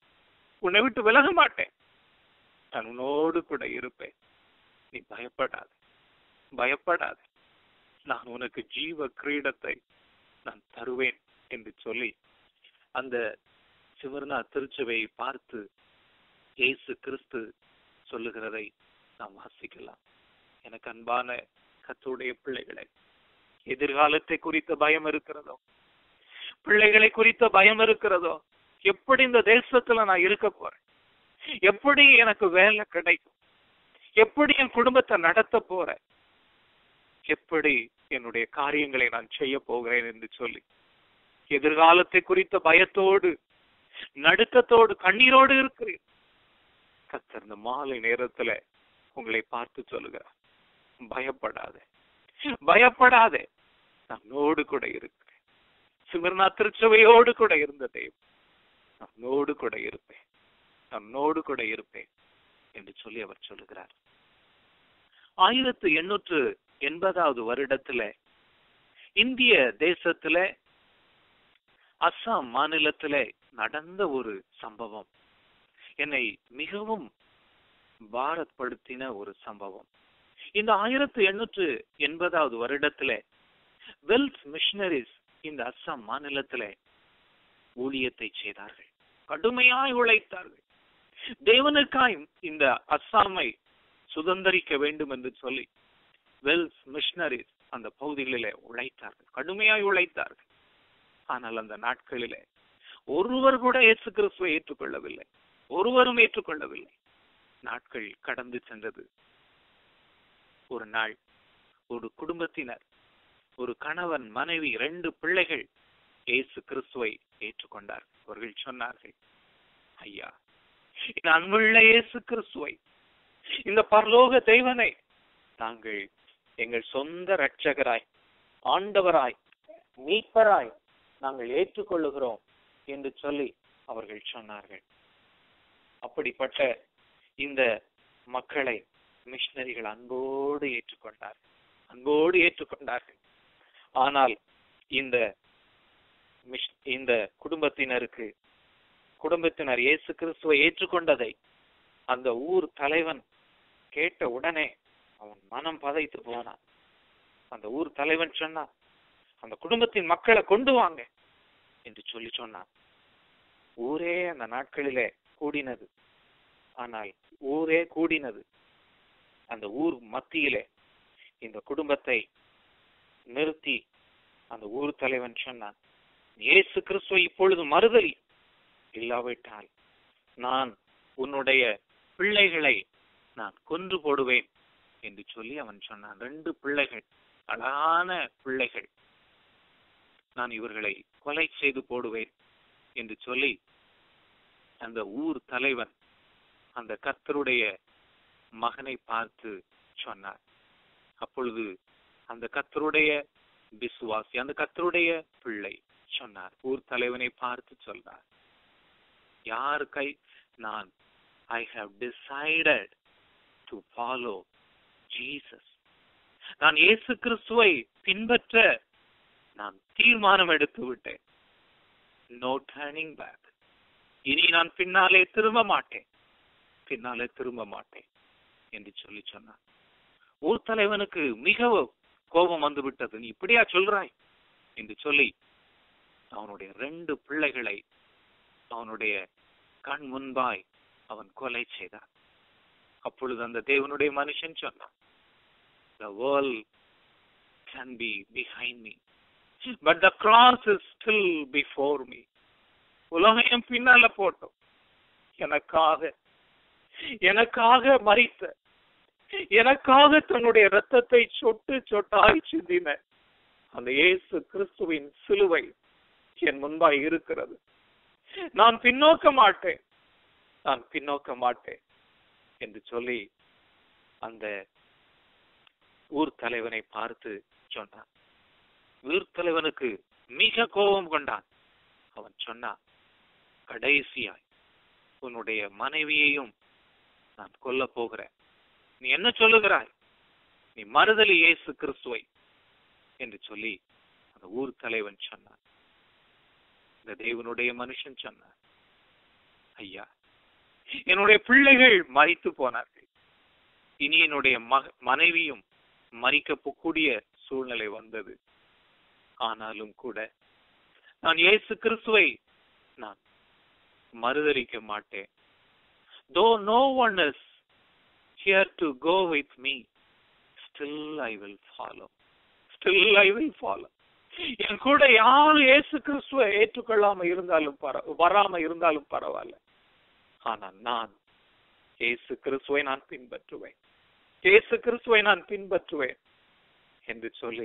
Speaker 2: உன்னை விட்டு விலக மாட்டேன் நான் உன்னோடு கூட இருப்பேன் நீ பயப்படாத பயப்படாத நான் உனக்கு ஜீவ கிரீடத்தை நான் தருவேன் என்று சொல்லி அந்த சிவர்ணா திருச்சபையை பார்த்து இயேசு கிறிஸ்து சொல்லுகிறதை நாம் வாசிக்கலாம் எனக்கு அன்பான கத்துடைய பிள்ளைகளை எதிர்காலத்தை குறித்த பயம் இருக்கிறதோ பிள்ளைகளை குறித்த பயம் இருக்கிறதோ எப்படி இந்த தேசத்துல நான் இருக்க போறேன் எப்படி எனக்கு வேலை கிடைக்கும் எப்படி என் குடும்பத்தை நடத்த போறேன் எப்படி என்னுடைய காரியங்களை நான் செய்ய போகிறேன் என்று சொல்லி எதிர்காலத்தை குறித்த பயத்தோடு நடுக்கத்தோடு கண்ணீரோடு இருக்கிறேன் கத்தர் இந்த மாலை நேரத்துல உங்களை பார்த்து சொல்லுகிறார் பயப்படாதே பயப்படாதே நம்மோடு கூட இருக்கிறேன் சிவர்ணா திருச்சபையோடு கூட இருந்த தெய்வம் நம்மோடு கூட இருப்பேன் நம்மோடு கூட இருப்பேன் என்று சொல்லி அவர் சொல்லுகிறார் ஆயிரத்து எண்ணூற்று எண்பதாவது வருடத்துல இந்திய தேசத்துல அஸ்ஸாம் மாநிலத்துல நடந்த ஒரு சம்பவம் என்னை மிகவும் பாரத்படுத்தின ஒரு சம்பவம் இந்த ஆயிரத்து எண்ணூற்று எண்பதாவது வருடத்துல வெல்ஸ் மிஷனரிஸ் இந்த அஸ்ஸாம் மாநிலத்துல ஊழியத்தை செய்தார்கள் கடுமையாய் உழைத்தார்கள் தேவனுக்காய் இந்த அஸ்ஸாமை சுதந்திரிக்க வேண்டும் என்று சொல்லி வெல்ஸ் மிஷனரிஸ் அந்த பகுதிகளிலே உழைத்தார்கள் கடுமையாய் உழைத்தார்கள் ஆனால் அந்த நாட்களிலே ஒருவர் கூட இயேசு கிறிஸ்துவை ஏற்றுக்கொள்ளவில்லை ஒருவரும் ஏற்றுக்கொள்ளவில்லை நாட்கள் கடந்து சென்றது ஒரு நாள் ஒரு குடும்பத்தினர் ஒரு கணவன் மனைவி ரெண்டு பிள்ளைகள் இயேசு கிறிஸ்துவை ஏற்றுக்கொண்டார் அவர்கள் சொன்னார்கள் ஐயா இந்த அன்புள்ள இயேசு கிறிஸ்துவை இந்த பரலோக தெய்வனை நாங்கள் எங்கள் சொந்த இரட்சகராய் ஆண்டவராய் மீட்பராய் நாங்கள் ஏற்றுக்கொள்ளுகிறோம் என்று சொல்லி அவர்கள் சொன்னார்கள் அப்படிப்பட்ட இந்த மக்களை மிஷனரிகள் அன்போடு ஏற்றுக்கொண்டார் அன்போடு ஏற்றுக்கொண்டார்கள் ஆனால் இந்த மிஷ்- இந்த குடும்பத்தினருக்கு குடும்பத்தினர் இயேசு கிறிஸ்துவை ஏற்றுக்கொண்டதை அந்த ஊர் தலைவன் கேட்ட உடனே அவன் மனம் பதைத்து போனான் அந்த ஊர் தலைவன் சொன்னான் அந்த குடும்பத்தின் மக்களை கொண்டு வாங்க என்று சொல்லி சொன்னான் ஊரே அந்த நாட்களிலே கூடினது ஆனால் ஊரே கூடினது அந்த ஊர் மத்தியிலே இந்த குடும்பத்தை நிறுத்தி அந்த ஊர் தலைவன் சொன்னான் இயேசு கிறிஸ்துவை இப்பொழுது மறுதலி இல்லாவிட்டால் நான் உன்னுடைய பிள்ளைகளை நான் கொன்று போடுவேன் என்று சொல்லி அவன் சொன்னான் ரெண்டு பிள்ளைகள் அழகான பிள்ளைகள் நான் இவர்களை கொலை செய்து போடுவேன் என்று சொல்லி அந்த ஊர் தலைவன் அந்த கர்த்தருடைய மகனை பார்த்து சொன்னார் அப்பொழுது அந்த கர்த்தருடைய விசுவாசி அந்த கர்த்தருடைய பிள்ளை சொன்னார் ஊர் தலைவனை பார்த்து சொன்னார் யார் கை நான் I have decided to follow Jesus நான் இயேசு கிறிஸ்துவை பின்பற்ற நான் தீர்மானம் எடுத்து விட்டேன் நோ டர்னிங் பேக் இனி நான் பின்னாலே திரும்ப மாட்டேன் பின்னாலே திரும்ப மாட்டேன் என்று சொல்லி சொன்னான் ஊர் தலைவனுக்கு மிக கோபம் வந்து விட்டது நீ இப்படியா சொல்றாய் என்று சொல்லி அவனுடைய ரெண்டு பிள்ளைகளை அவனுடைய கண் முன்பாய் அவன் கொலை செய்தான் அப்பொழுது அந்த தேவனுடைய மனுஷன் சொன்னான் the world can be behind me but the cross is still before me உலகம் என் பின்னால போட்டோம் எனக்காக எனக்காக மறித்த எனக்காக தன்னுடைய ரத்தத்தை சொட்டு சொட்டாய் சிந்தின அந்த இயேசு கிறிஸ்துவின் சிலுவை என் முன்பாய் இருக்கிறது நான் பின்னோக்க மாட்டேன் நான் பின்னோக்க மாட்டேன் என்று சொல்லி அந்த ஊர் தலைவனை பார்த்து சொன்னான் ஊர் தலைவனுக்கு மிக கோபம் கொண்டான் அவன் சொன்னான் கடைசியாய் உன்னுடைய மனைவியையும் நான் கொல்ல போகிறேன் நீ என்ன சொல்லுகிறாய் நீ மறுதலி இயேசு கிறிஸ்துவை என்று சொல்லி அந்த ஊர் தலைவன் சொன்னான் இந்த தேவனுடைய மனுஷன் சொன்னான் ஐயா என்னுடைய பிள்ளைகள் மறித்து போனார்கள் இனி என்னுடைய மக மனைவியும் மறிக்கக்கூடிய சூழ்நிலை வந்தது ஆனாலும் கூட நான் இயேசு கிறிஸ்துவை நான் மறுதலிக்க மாட்டேன் though no one is here to go with me still I will follow still I will follow என் கூட யாரும் இயேசு கிறிஸ்துவை ஏற்றுக்கொள்ளாம இருந்தாலும் பர வராம இருந்தாலும் பரவாயில்ல ஆனா நான் இயேசு கிறிஸ்துவை நான் பின்பற்றுவேன் இயேசு கிறிஸ்துவை நான் பின்பற்றுவேன் என்று சொல்லி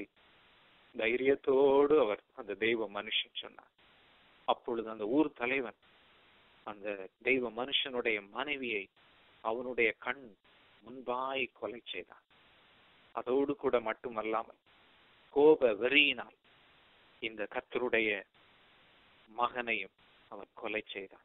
Speaker 2: தைரியத்தோடு அவர் அந்த தெய்வ மனுஷன் சொன்னார் அப்பொழுது அந்த ஊர் தலைவன் அந்த தெய்வ மனுஷனுடைய மனைவியை அவனுடைய கண் முன்பாய் கொலை செய்தான் அதோடு கூட மட்டுமல்லாமல் கோப வெறியினால் இந்த கத்தருடைய மகனையும் அவன் கொலை செய்தான்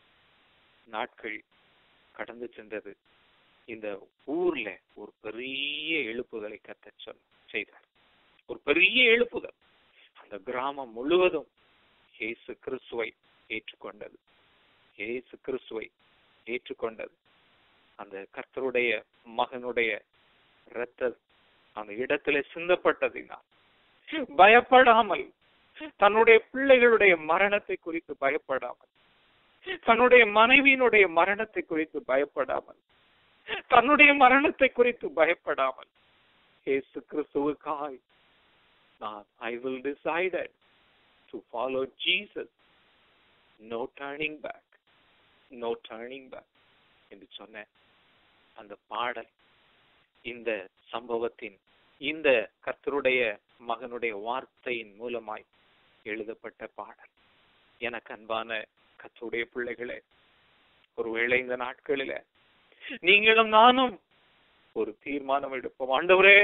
Speaker 2: நாட்கள் கடந்து சென்றது இந்த ஊர்ல ஒரு பெரிய எழுப்புதலை கத்த சொல் செய்தார் ஒரு பெரிய எழுப்புதல் அந்த கிராமம் முழுவதும் இயேசு கிறிஸ்துவை ஏற்றுக்கொண்டது இயேசு கிறிஸ்துவை ஏற்றுக்கொண்டது அந்த கர்த்தருடைய மகனுடைய இரத்த அந்த இடத்திலே சிந்தப்பட்டதினால் பயப்படாமல் தன்னுடைய பிள்ளைகளுடைய மரணத்தை குறித்து பயப்படாமல் தன்னுடைய மனைவியினுடைய மரணத்தை குறித்து பயப்படாமல் தன்னுடைய மரணத்தை குறித்து பயப்படாமல் இயேசு கிறிஸ்துவுக்காய் நான் I will decided to follow Jesus no turning back no turning back என்று சொன்ன அந்த பாடல் இந்த சம்பவத்தின் இந்த கர்த்தருடைய மகனுடைய வார்த்தையின் மூலமாய் எழுதப்பட்ட பாடல் எனக்கு அன்பான கர்த்தருடைய பிள்ளைகளே ஒருவேளை இந்த நாட்களில நீங்களும் நானும் ஒரு தீர்மானம் எடுப்போம் ஆண்டவரே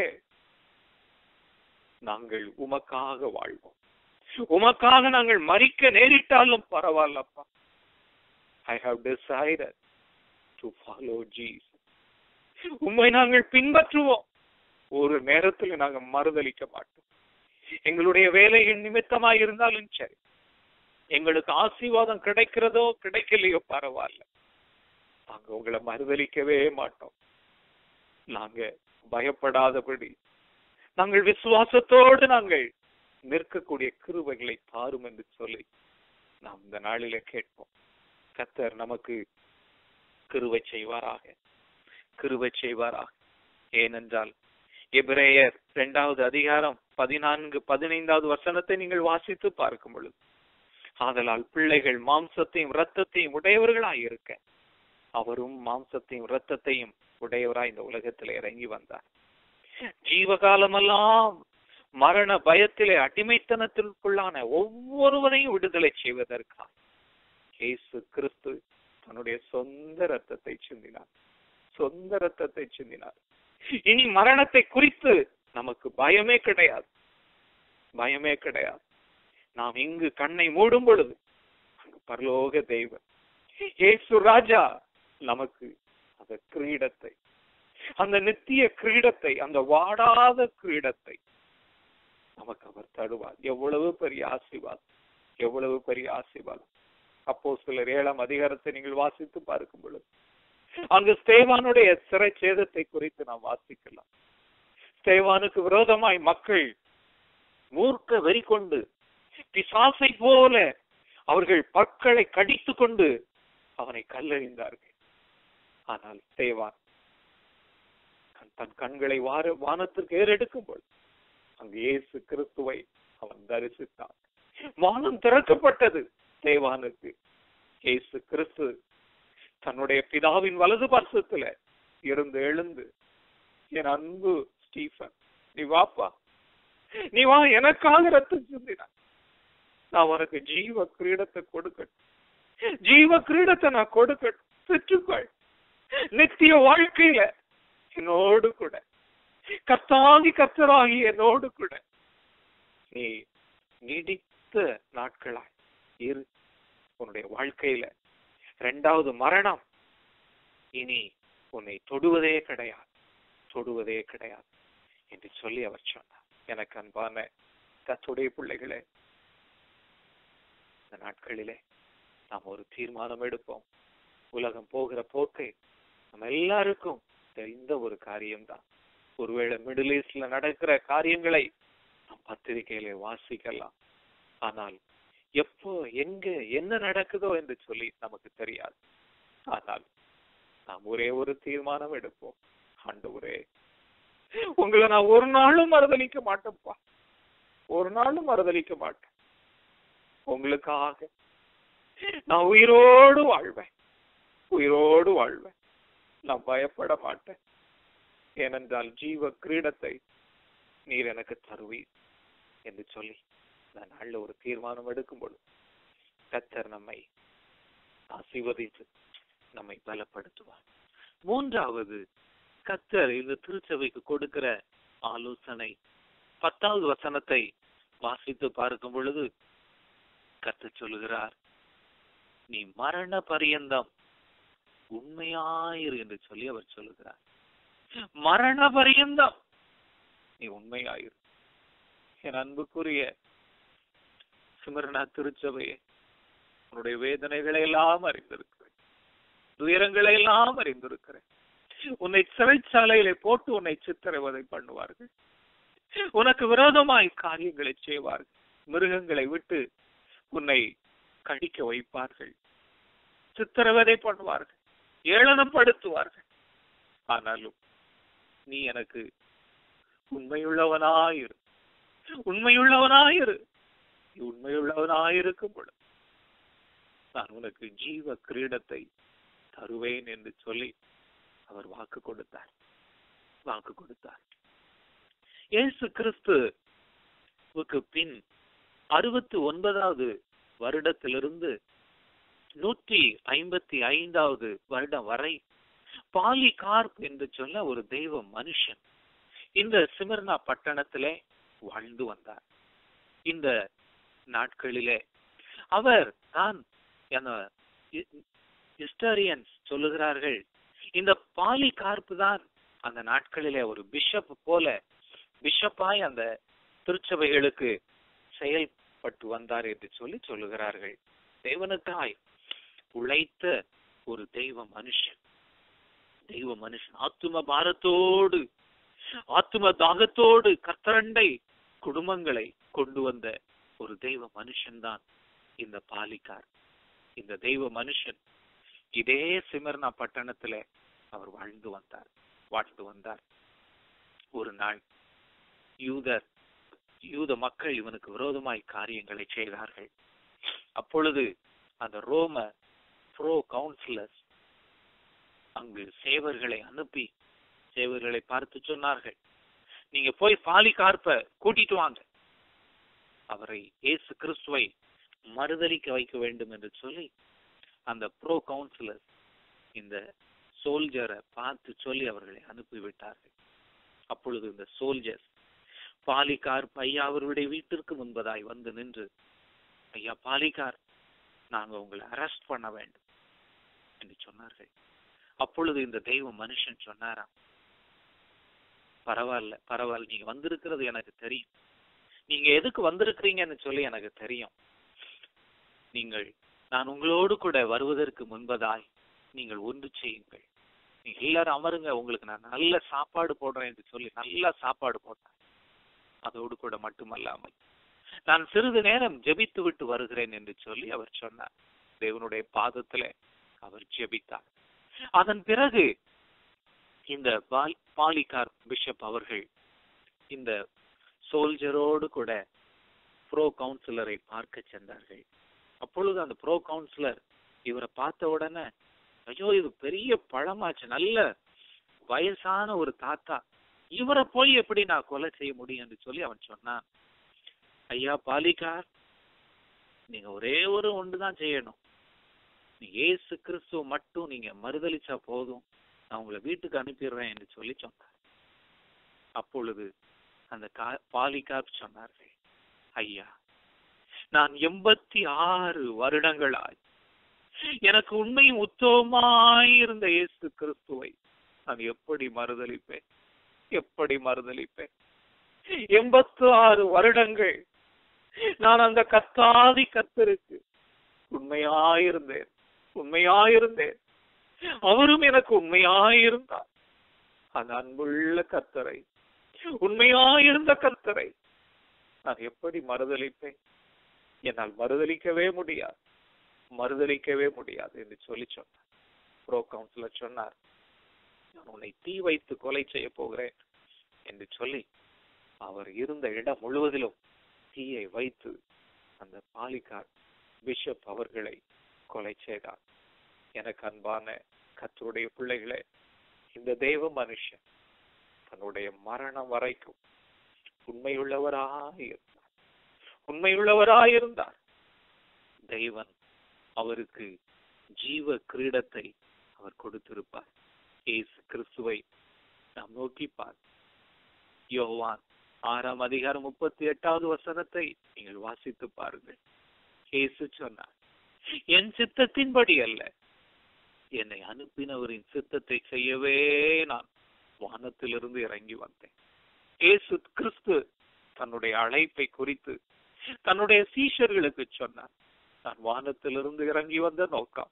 Speaker 2: நாங்கள் உமக்காக வாழ்வோம் உமக்காக நாங்கள் மறிக்க நேரிட்டாலும் பரவாயில்லப்பா I have decided to follow Jesus உண்மை நாங்கள் பின்பற்றுவோம் ஒரு நேரத்துல நாங்க மறுதளிக்க மாட்டோம் எங்களுடைய வேலைகள் நிமித்தமா இருந்தாலும் சரி எங்களுக்கு ஆசீர்வாதம் கிடைக்கிறதோ கிடைக்கலையோ பரவாயில்ல நாங்க உங்களை மறுதளிக்கவே மாட்டோம் நாங்க பயப்படாதபடி நாங்கள் விசுவாசத்தோடு நாங்கள் நிற்கக்கூடிய கிருபைகளை தாரும் என்று சொல்லி நாம் இந்த நாளில கேட்போம் கத்தர் நமக்கு கிருவை செய்வாராக கிருவை செய்வாராக ஏனென்றால் எபிரேயர் இரண்டாவது அதிகாரம் பதினான்கு பதினைந்தாவது வசனத்தை நீங்கள் வாசித்து பார்க்கும் பொழுது ஆதலால் பிள்ளைகள் மாம்சத்தையும் இரத்தத்தையும் உடையவர்களாய் இருக்க அவரும் மாம்சத்தையும் இரத்தத்தையும் உடையவராய் இந்த உலகத்தில் இறங்கி வந்தார் ஜீவகாலமெல்லாம் மரண பயத்திலே அடிமைத்தனத்திற்குள்ளான ஒவ்வொருவரையும் விடுதலை செய்வதற்காக இயேசு கிறிஸ்து தன்னுடைய சொந்த ரத்தத்தை சிந்தினார் சொந்த ரத்தத்தை சிந்தினார் இனி மரணத்தை குறித்து நமக்கு பயமே கிடையாது பயமே கிடையாது நாம் இங்கு கண்ணை மூடும் பொழுது அங்கு பரலோக தெய்வம் இயேசு ராஜா நமக்கு அந்த கிரீடத்தை அந்த நித்திய கிரீடத்தை அந்த வாடாத கிரீடத்தை நமக்கு அவர் தருவார் எவ்வளவு பெரிய ஆசீர்வாதம் எவ்வளவு பெரிய ஆசீர்வாதம் அப்போ சிலர் ஏழாம் அதிகாரத்தை நீங்கள் வாசித்து பார்க்கும் பொழுது அங்கு ஸ்தேவானுடைய சிறை சேதத்தை குறித்து நாம் வாசிக்கலாம் ஸ்தேவானுக்கு விரோதமாய் மக்கள் மூர்க்க வெறி கொண்டு பிசாசை போல அவர்கள் பற்களை கடித்து கொண்டு அவனை கல்லறிந்தார்கள் ஆனால் ஸ்தேவான் தன் கண்களை வார வானத்திற்கு ஏறெடுக்கும் பொழுது அங்கு இயேசு கிறிஸ்துவை அவன் தரிசித்தான் வானம் திறக்கப்பட்டது தேவானுக்கு இயேசு கிறிஸ்து தன்னுடைய பிதாவின் வலது பர்சத்துல இருந்து எழுந்து என் அன்பு ஸ்டீஃபன் நீ வாப்பா நீ வா எனக்காக ரத்தம் சிந்தினான் நான் உனக்கு ஜீவ கிரீடத்தை கொடுக்கட்டும் ஜீவ கிரீடத்தை நான் கொடுக்கட்டும் பெற்றுக்கொள் நித்திய வாழ்க்கையில என்னோடு கூட கத்தாகி கத்தராகி என்னோடு கூட நீ நீடித்த நாட்களாய் இரு உன்னுடைய வாழ்க்கையில இரண்டாவது மரணம் இனி உன்னை தொடுவதே கிடையாது தொடுவதே கிடையாது என்று சொல்லி அவர் சொன்னார் எனக்கு அன்பான கத்துடைய பிள்ளைகளே இந்த நாட்களிலே நாம் ஒரு தீர்மானம் எடுப்போம் உலகம் போகிற போக்கை நம்ம எல்லாருக்கும் தெரிந்த ஒரு காரியம்தான் ஒருவேளை மிடில் ஈஸ்ட்ல நடக்கிற காரியங்களை நாம் பத்திரிகையில வாசிக்கலாம் ஆனால் எப்போ எங்க என்ன நடக்குதோ என்று சொல்லி நமக்கு தெரியாது ஆனால் நாம் ஒரே ஒரு தீர்மானம் எடுப்போம் ஆண்டவரே உங்களை நான் ஒரு நாளும் மறுதளிக்க மாட்டேன்ப்பா ஒரு நாளும் மறுதளிக்க மாட்டேன் உங்களுக்காக நான் உயிரோடு வாழ்வேன் உயிரோடு வாழ்வேன் நான் பயப்பட மாட்டேன் ஏனென்றால் ஜீவ கிரீடத்தை நீர் எனக்கு தருவீர் என்று சொல்லி இந்த நாள்ல ஒரு தீர்மானம் எடுக்கும் பொழுது கத்தர் நம்மை ஆசீர்வதித்து நம்மை பலப்படுத்துவார் மூன்றாவது கத்தர் இந்த திருச்சபைக்கு கொடுக்கிற ஆலோசனை பத்தாவது வசனத்தை வாசித்து பார்க்கும் பொழுது கத்தர் சொல்லுகிறார் நீ மரண பரியந்தம் உண்மையாயிரு என்று சொல்லி அவர் சொல்லுகிறார் மரண பரியந்தம் நீ உண்மையாயிரு என் அன்புக்குரிய சிமரனா திருச்சபையே உன்னுடைய வேதனைகளை எல்லாம் அறிந்திருக்கிறேன் துயரங்களை எல்லாம் அறிந்திருக்கிறேன் உன்னை சிறைச்சாலையிலே போட்டு உன்னை சித்திரவதை பண்ணுவார்கள் உனக்கு விரோதமாய் காரியங்களை செய்வார்கள் மிருகங்களை விட்டு உன்னை கடிக்க வைப்பார்கள் சித்திரவதை பண்ணுவார்கள் ஏளனப்படுத்துவார்கள் ஆனாலும் நீ எனக்கு உண்மையுள்ளவனாயிரு உண்மையுள்ளவனாயிரு நீ உண்மையுள்ளவனாயிருக்கும் பொழுது நான் உனக்கு ஜீவ கிரீடத்தை தருவேன் என்று சொல்லி அவர் வாக்கு கொடுத்தார் வாக்கு கொடுத்தார் இயேசு கிறிஸ்துவுக்கு பின் அறுபத்தி ஒன்பதாவது வருடத்திலிருந்து நூற்றி ஐம்பத்தி ஐந்தாவது வருடம் வரை பாலிகார்ப் என்று சொல்ல ஒரு தெய்வ மனுஷன் இந்த சிமர்னா பட்டணத்திலே வாழ்ந்து வந்தார் இந்த நாட்களிலே அவர் தான் ஹிஸ்டாரியன்ஸ் சொல்லுகிறார்கள் இந்த பாலிகார்ப்பு தான் அந்த நாட்களிலே ஒரு பிஷப் போல பிஷப்பாய் அந்த திருச்சபைகளுக்கு செயல்பட்டு வந்தார் என்று சொல்லி சொல்லுகிறார்கள் தேவனுக்காய் உழைத்த ஒரு தெய்வ மனுஷன் தெய்வ மனுஷன் ஆத்தும பாரத்தோடு ஆத்தும தாகத்தோடு கத்தரண்டை குடும்பங்களை கொண்டு வந்த ஒரு தெய்வ மனுஷன்தான் இந்த பாலிகார் இந்த தெய்வ மனுஷன் இதே சிமர்னா பட்டணத்துல அவர் வாழ்ந்து வந்தார் வாழ்ந்து வந்தார் ஒரு நாள் யூதர் யூத மக்கள் இவனுக்கு விரோதமாய் காரியங்களை செய்தார்கள் அப்பொழுது அந்த ரோம ப்ரோ கவுன்சிலர்ஸ் அங்கு சேவர்களை அனுப்பி சேவர்களை பார்த்து சொன்னார்கள் நீங்க போய் பாலிகார்ப்ப கூட்டிட்டு வாங்க அவரை இயேசு கிறிஸ்துவை மறுதலிக்க வைக்க வேண்டும் என்று சொல்லி அந்த ப்ரோ கவுன்சிலர் இந்த சோல்ஜரை பார்த்து சொல்லி அவர்களை அனுப்பிவிட்டார்கள் அப்பொழுது இந்த சோல்ஜர்ஸ் பாலிகார் ஐயா அவருடைய வீட்டிற்கு முன்பதாய் வந்து நின்று ஐயா பாலிகார் நாங்க உங்களை அரெஸ்ட் பண்ண வேண்டும் என்று சொன்னார்கள் அப்பொழுது இந்த தெய்வ மனுஷன் சொன்னாராம் பரவாயில்ல பரவாயில்ல நீங்க வந்திருக்கிறது எனக்கு தெரியும் நீங்க எதுக்கு வந்திருக்கிறீங்கன்னு சொல்லி எனக்கு தெரியும் நீங்கள் நான் உங்களோடு கூட வருவதற்கு முன்பதாய் நீங்கள் ஒன்று செய்யுங்கள் நீங்க எல்லாரும் அமருங்க உங்களுக்கு நான் நல்ல சாப்பாடு போடுறேன் என்று சொல்லி நல்ல சாப்பாடு போட்டேன் அதோடு கூட மட்டுமல்லாமல் நான் சிறிது நேரம் ஜெபித்து விட்டு வருகிறேன் என்று சொல்லி அவர் சொன்னார் தேவனுடைய பாதத்துல அவர் ஜெபித்தார் அதன் பிறகு இந்த பால்- பாலிகார் பிஷப் அவர்கள் இந்த சோல்ஜரோடு கூட ப்ரோ கவுன்சிலரை பார்க்க சென்றார்கள் அப்பொழுது அந்த ப்ரோ கவுன்சிலர் இவரை பார்த்த உடனே ஐயோ இது பெரிய பழமாச்சு நல்ல வயசான ஒரு தாத்தா இவரை போய் எப்படி நான் கொலை செய்ய முடியும் என்று சொல்லி அவன் சொன்னான் ஐயா பாலிகார் நீங்க ஒரே ஒரு ஒன்று தான் செய்யணும் நீ ஏசு கிறிஸ்துவ மட்டும் நீங்க மறுதலிச்சா போதும் நான் உங்களை வீட்டுக்கு அனுப்பிடுறேன் என்று சொல்லி சொன்னார் அப்பொழுது அந்த கா- பாலிகார் சொன்னார்கள் ஐயா நான் எண்பத்தி ஆறு வருடங்களாய் எனக்கு உண்மையும் உத்தவமாய் இருந்த இயேசு கிறிஸ்துவை நான் எப்படி மறுதலிப்பேன் எப்படி மறுதலிப்பேன் எண்பத்தி ஆறு வருடங்கள் நான் அந்த கத்தாதி கத்தருக்கு உண்மையாயிருந்தேன் உண்மையாயிருந்தேன் அவரும் எனக்கு உண்மையாயிருந்தார் அந்த அன்புள்ள கத்தரை உண்மையாயிருந்த கத்தரை நான் எப்படி மறுதலிப்பேன் என்னால் மறுதலிக்கவே முடியாது மறுதலிக்கவே முடியாது என்று சொல்லி சொன்னார் ப்ரோ கவுன்சிலர் சொன்னார் நான் உன்னை தீ வைத்து கொலை செய்ய போகிறேன் என்று சொல்லி அவர் இருந்த இடம் முழுவதிலும் தீயை வைத்து அந்த பாலிகார் பிஷப் அவர்களை கொலை செய்தார் எனக்கு அன்பான கத்தருடைய பிள்ளைகளே இந்த தெய்வ மனுஷன் தன்னுடைய மரணம் வரைக்கும் உண்மையுள்ளவராயிருந்தார் உண்மையுள்ளவராயிருந்தார் தெய்வன் அவருக்கு ஜீவ கிரீடத்தை அவர் கொடுத்திருப்பார் இயேசு கிறிஸ்துவை நாம் நோக்கிப்பார் யோவான் ஆறாம் அதிகாரம் முப்பத்தி எட்டாவது வசனத்தை நீங்கள் வாசித்து பாருங்கள் இயேசு சொன்னார் என் சித்தத்தின்படி அல்ல என்னை அனுப்பினவரின் சித்தத்தை செய்யவே நான் வானத்திலிருந்து இறங்கி வந்தேன் இயேசு கிறிஸ்து தன்னுடைய அழைப்பை குறித்து தன்னுடைய சீஷர்களுக்கு சொன்னார் நான் வானத்திலிருந்து இறங்கி வந்த நோக்கம்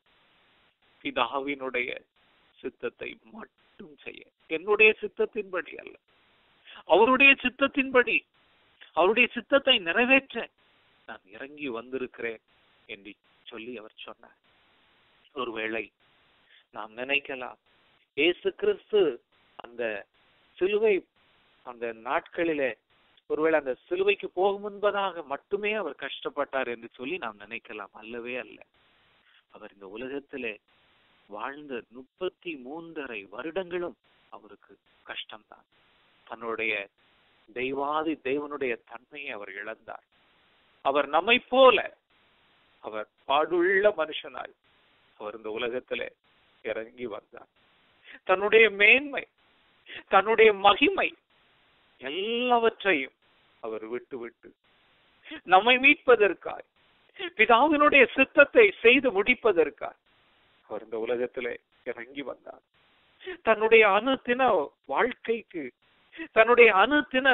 Speaker 2: பிதாவினுடைய சித்தத்தை மட்டும் செய்ய என்னுடைய சித்தத்தின்படி அல்ல அவருடைய சித்தத்தின்படி அவருடைய சித்தத்தை நிறைவேற்ற நான் இறங்கி வந்திருக்கிறேன் என்று சொல்லி அவர் சொன்னார் ஒருவேளை நாம் நினைக்கலாம் இயேசு கிறிஸ்து அந்த சிலுவை அந்த நாட்களிலே ஒருவேளை அந்த சிலுவைக்கு போகும் முன்பதாக மட்டுமே அவர் கஷ்டப்பட்டார் என்று சொல்லி நாம் நினைக்கலாம் அல்லவே அல்ல அவர் இந்த உலகத்திலே வாழ்ந்த முப்பத்தி மூன்றரை வருடங்களும் அவருக்கு கஷ்டம்தான் தன்னுடைய தெய்வாதி தேவனுடைய தன்மையை அவர் இழந்தார் அவர் நம்மை போல அவர் பாடுள்ள மனுஷனாய் அவர் இந்த உலகத்திலே இறங்கி வந்தார் தன்னுடைய மேன்மை தன்னுடைய மகிமை எல்லாவற்றையும் அவர் விட்டு விட்டு நம்மை மீட்பதற்காய் பிதாவினுடைய சித்தத்தை செய்து முடிப்பதற்காய் அவர் இந்த உலகத்திலே இறங்கி வந்தார் தன்னுடைய அணுத்தின வாழ்க்கைக்கு தன்னுடைய அணுத்தின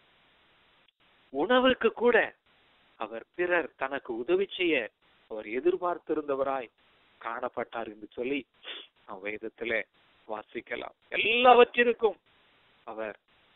Speaker 2: உணவுக்கு கூட அவர் பிறர் தனக்கு உதவி செய்ய அவர் எதிர்பார்த்திருந்தவராய் காணப்பட்டார் என்று சொல்லி நாம் வேதத்திலே வாசிக்கலாம் எல்லாவற்றிற்கும் அவர்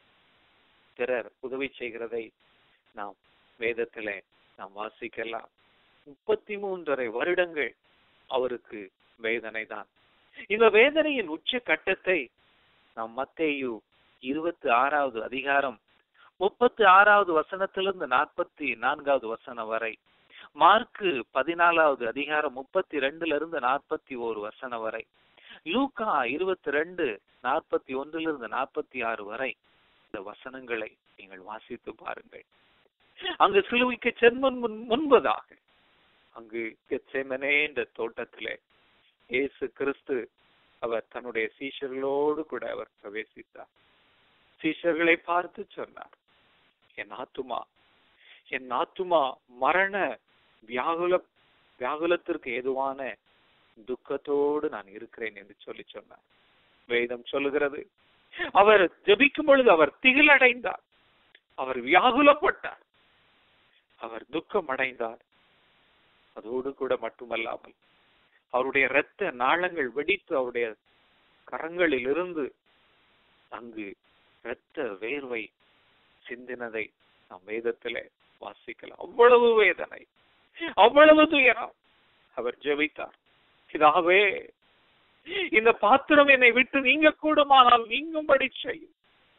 Speaker 2: பிறர் உதவி செய்கிறதை நாம் வேதத்திலே நாம் வாசிக்கலாம் முப்பத்தி மூன்றரை வருடங்கள் அவருக்கு வேதனை தான் இந்த வேதனையின் உச்ச கட்டத்தை நாம் மத்தேயு இருபத்தி ஆறாவது அதிகாரம் முப்பத்தி ஆறாவது வசனத்திலிருந்து நாற்பத்தி நான்காவது வசனம் வரை மார்க்கு பதினாலாவது அதிகாரம் முப்பத்தி ரெண்டுல இருந்து நாற்பத்தி ஓரு வசனம் வரை லூக்கா இருபத்தி ரெண்டு நாற்பத்தி ஒன்றிலிருந்து நாற்பத்தி ஆறு வரை இந்த வசனங்களை நீங்கள் வாசித்து பாருங்கள் அங்கு சிலுவைக்கு சென்மன் முன் முன்பதாக அங்கு கெச்செமனே என்ற தோட்டத்திலே இயேசு கிறிஸ்து அவர் தன்னுடைய சீஷர்களோடு கூட அவர் பிரவேசித்தார் சீஷர்களை பார்த்து சொன்னார் என் ஆத்துமா என் ஆத்துமா மரண வியாகுல வியாகுலத்திற்கு ஏதுவான துக்கத்தோடு நான் இருக்கிறேன் என்று சொல்லி சொன்னார் வேதம் சொல்லுகிறது அவர் ஜெபிக்கும் பொழுது அவர் திகிலடைந்தார் அவர் வியாகுலப்பட்டார் அவர் துக்கம் அடைந்தார் அதோடு கூட மட்டுமல்லாமல் அவருடைய இரத்த நாளங்கள் வெடித்து அவருடைய கரங்களில் இருந்து அங்கு இரத்த வேர்வை சிந்தினதை நாம் வேதத்திலே வாசிக்கலாம் அவ்வளவு வேதனை அவ்வளவு துயரம் அவர் ஜெபித்தார் இதாகவே இந்த பாத்திரம் என்னை விட்டு நீங்க கூடுமானால் நீங்கும்படி செய்யும்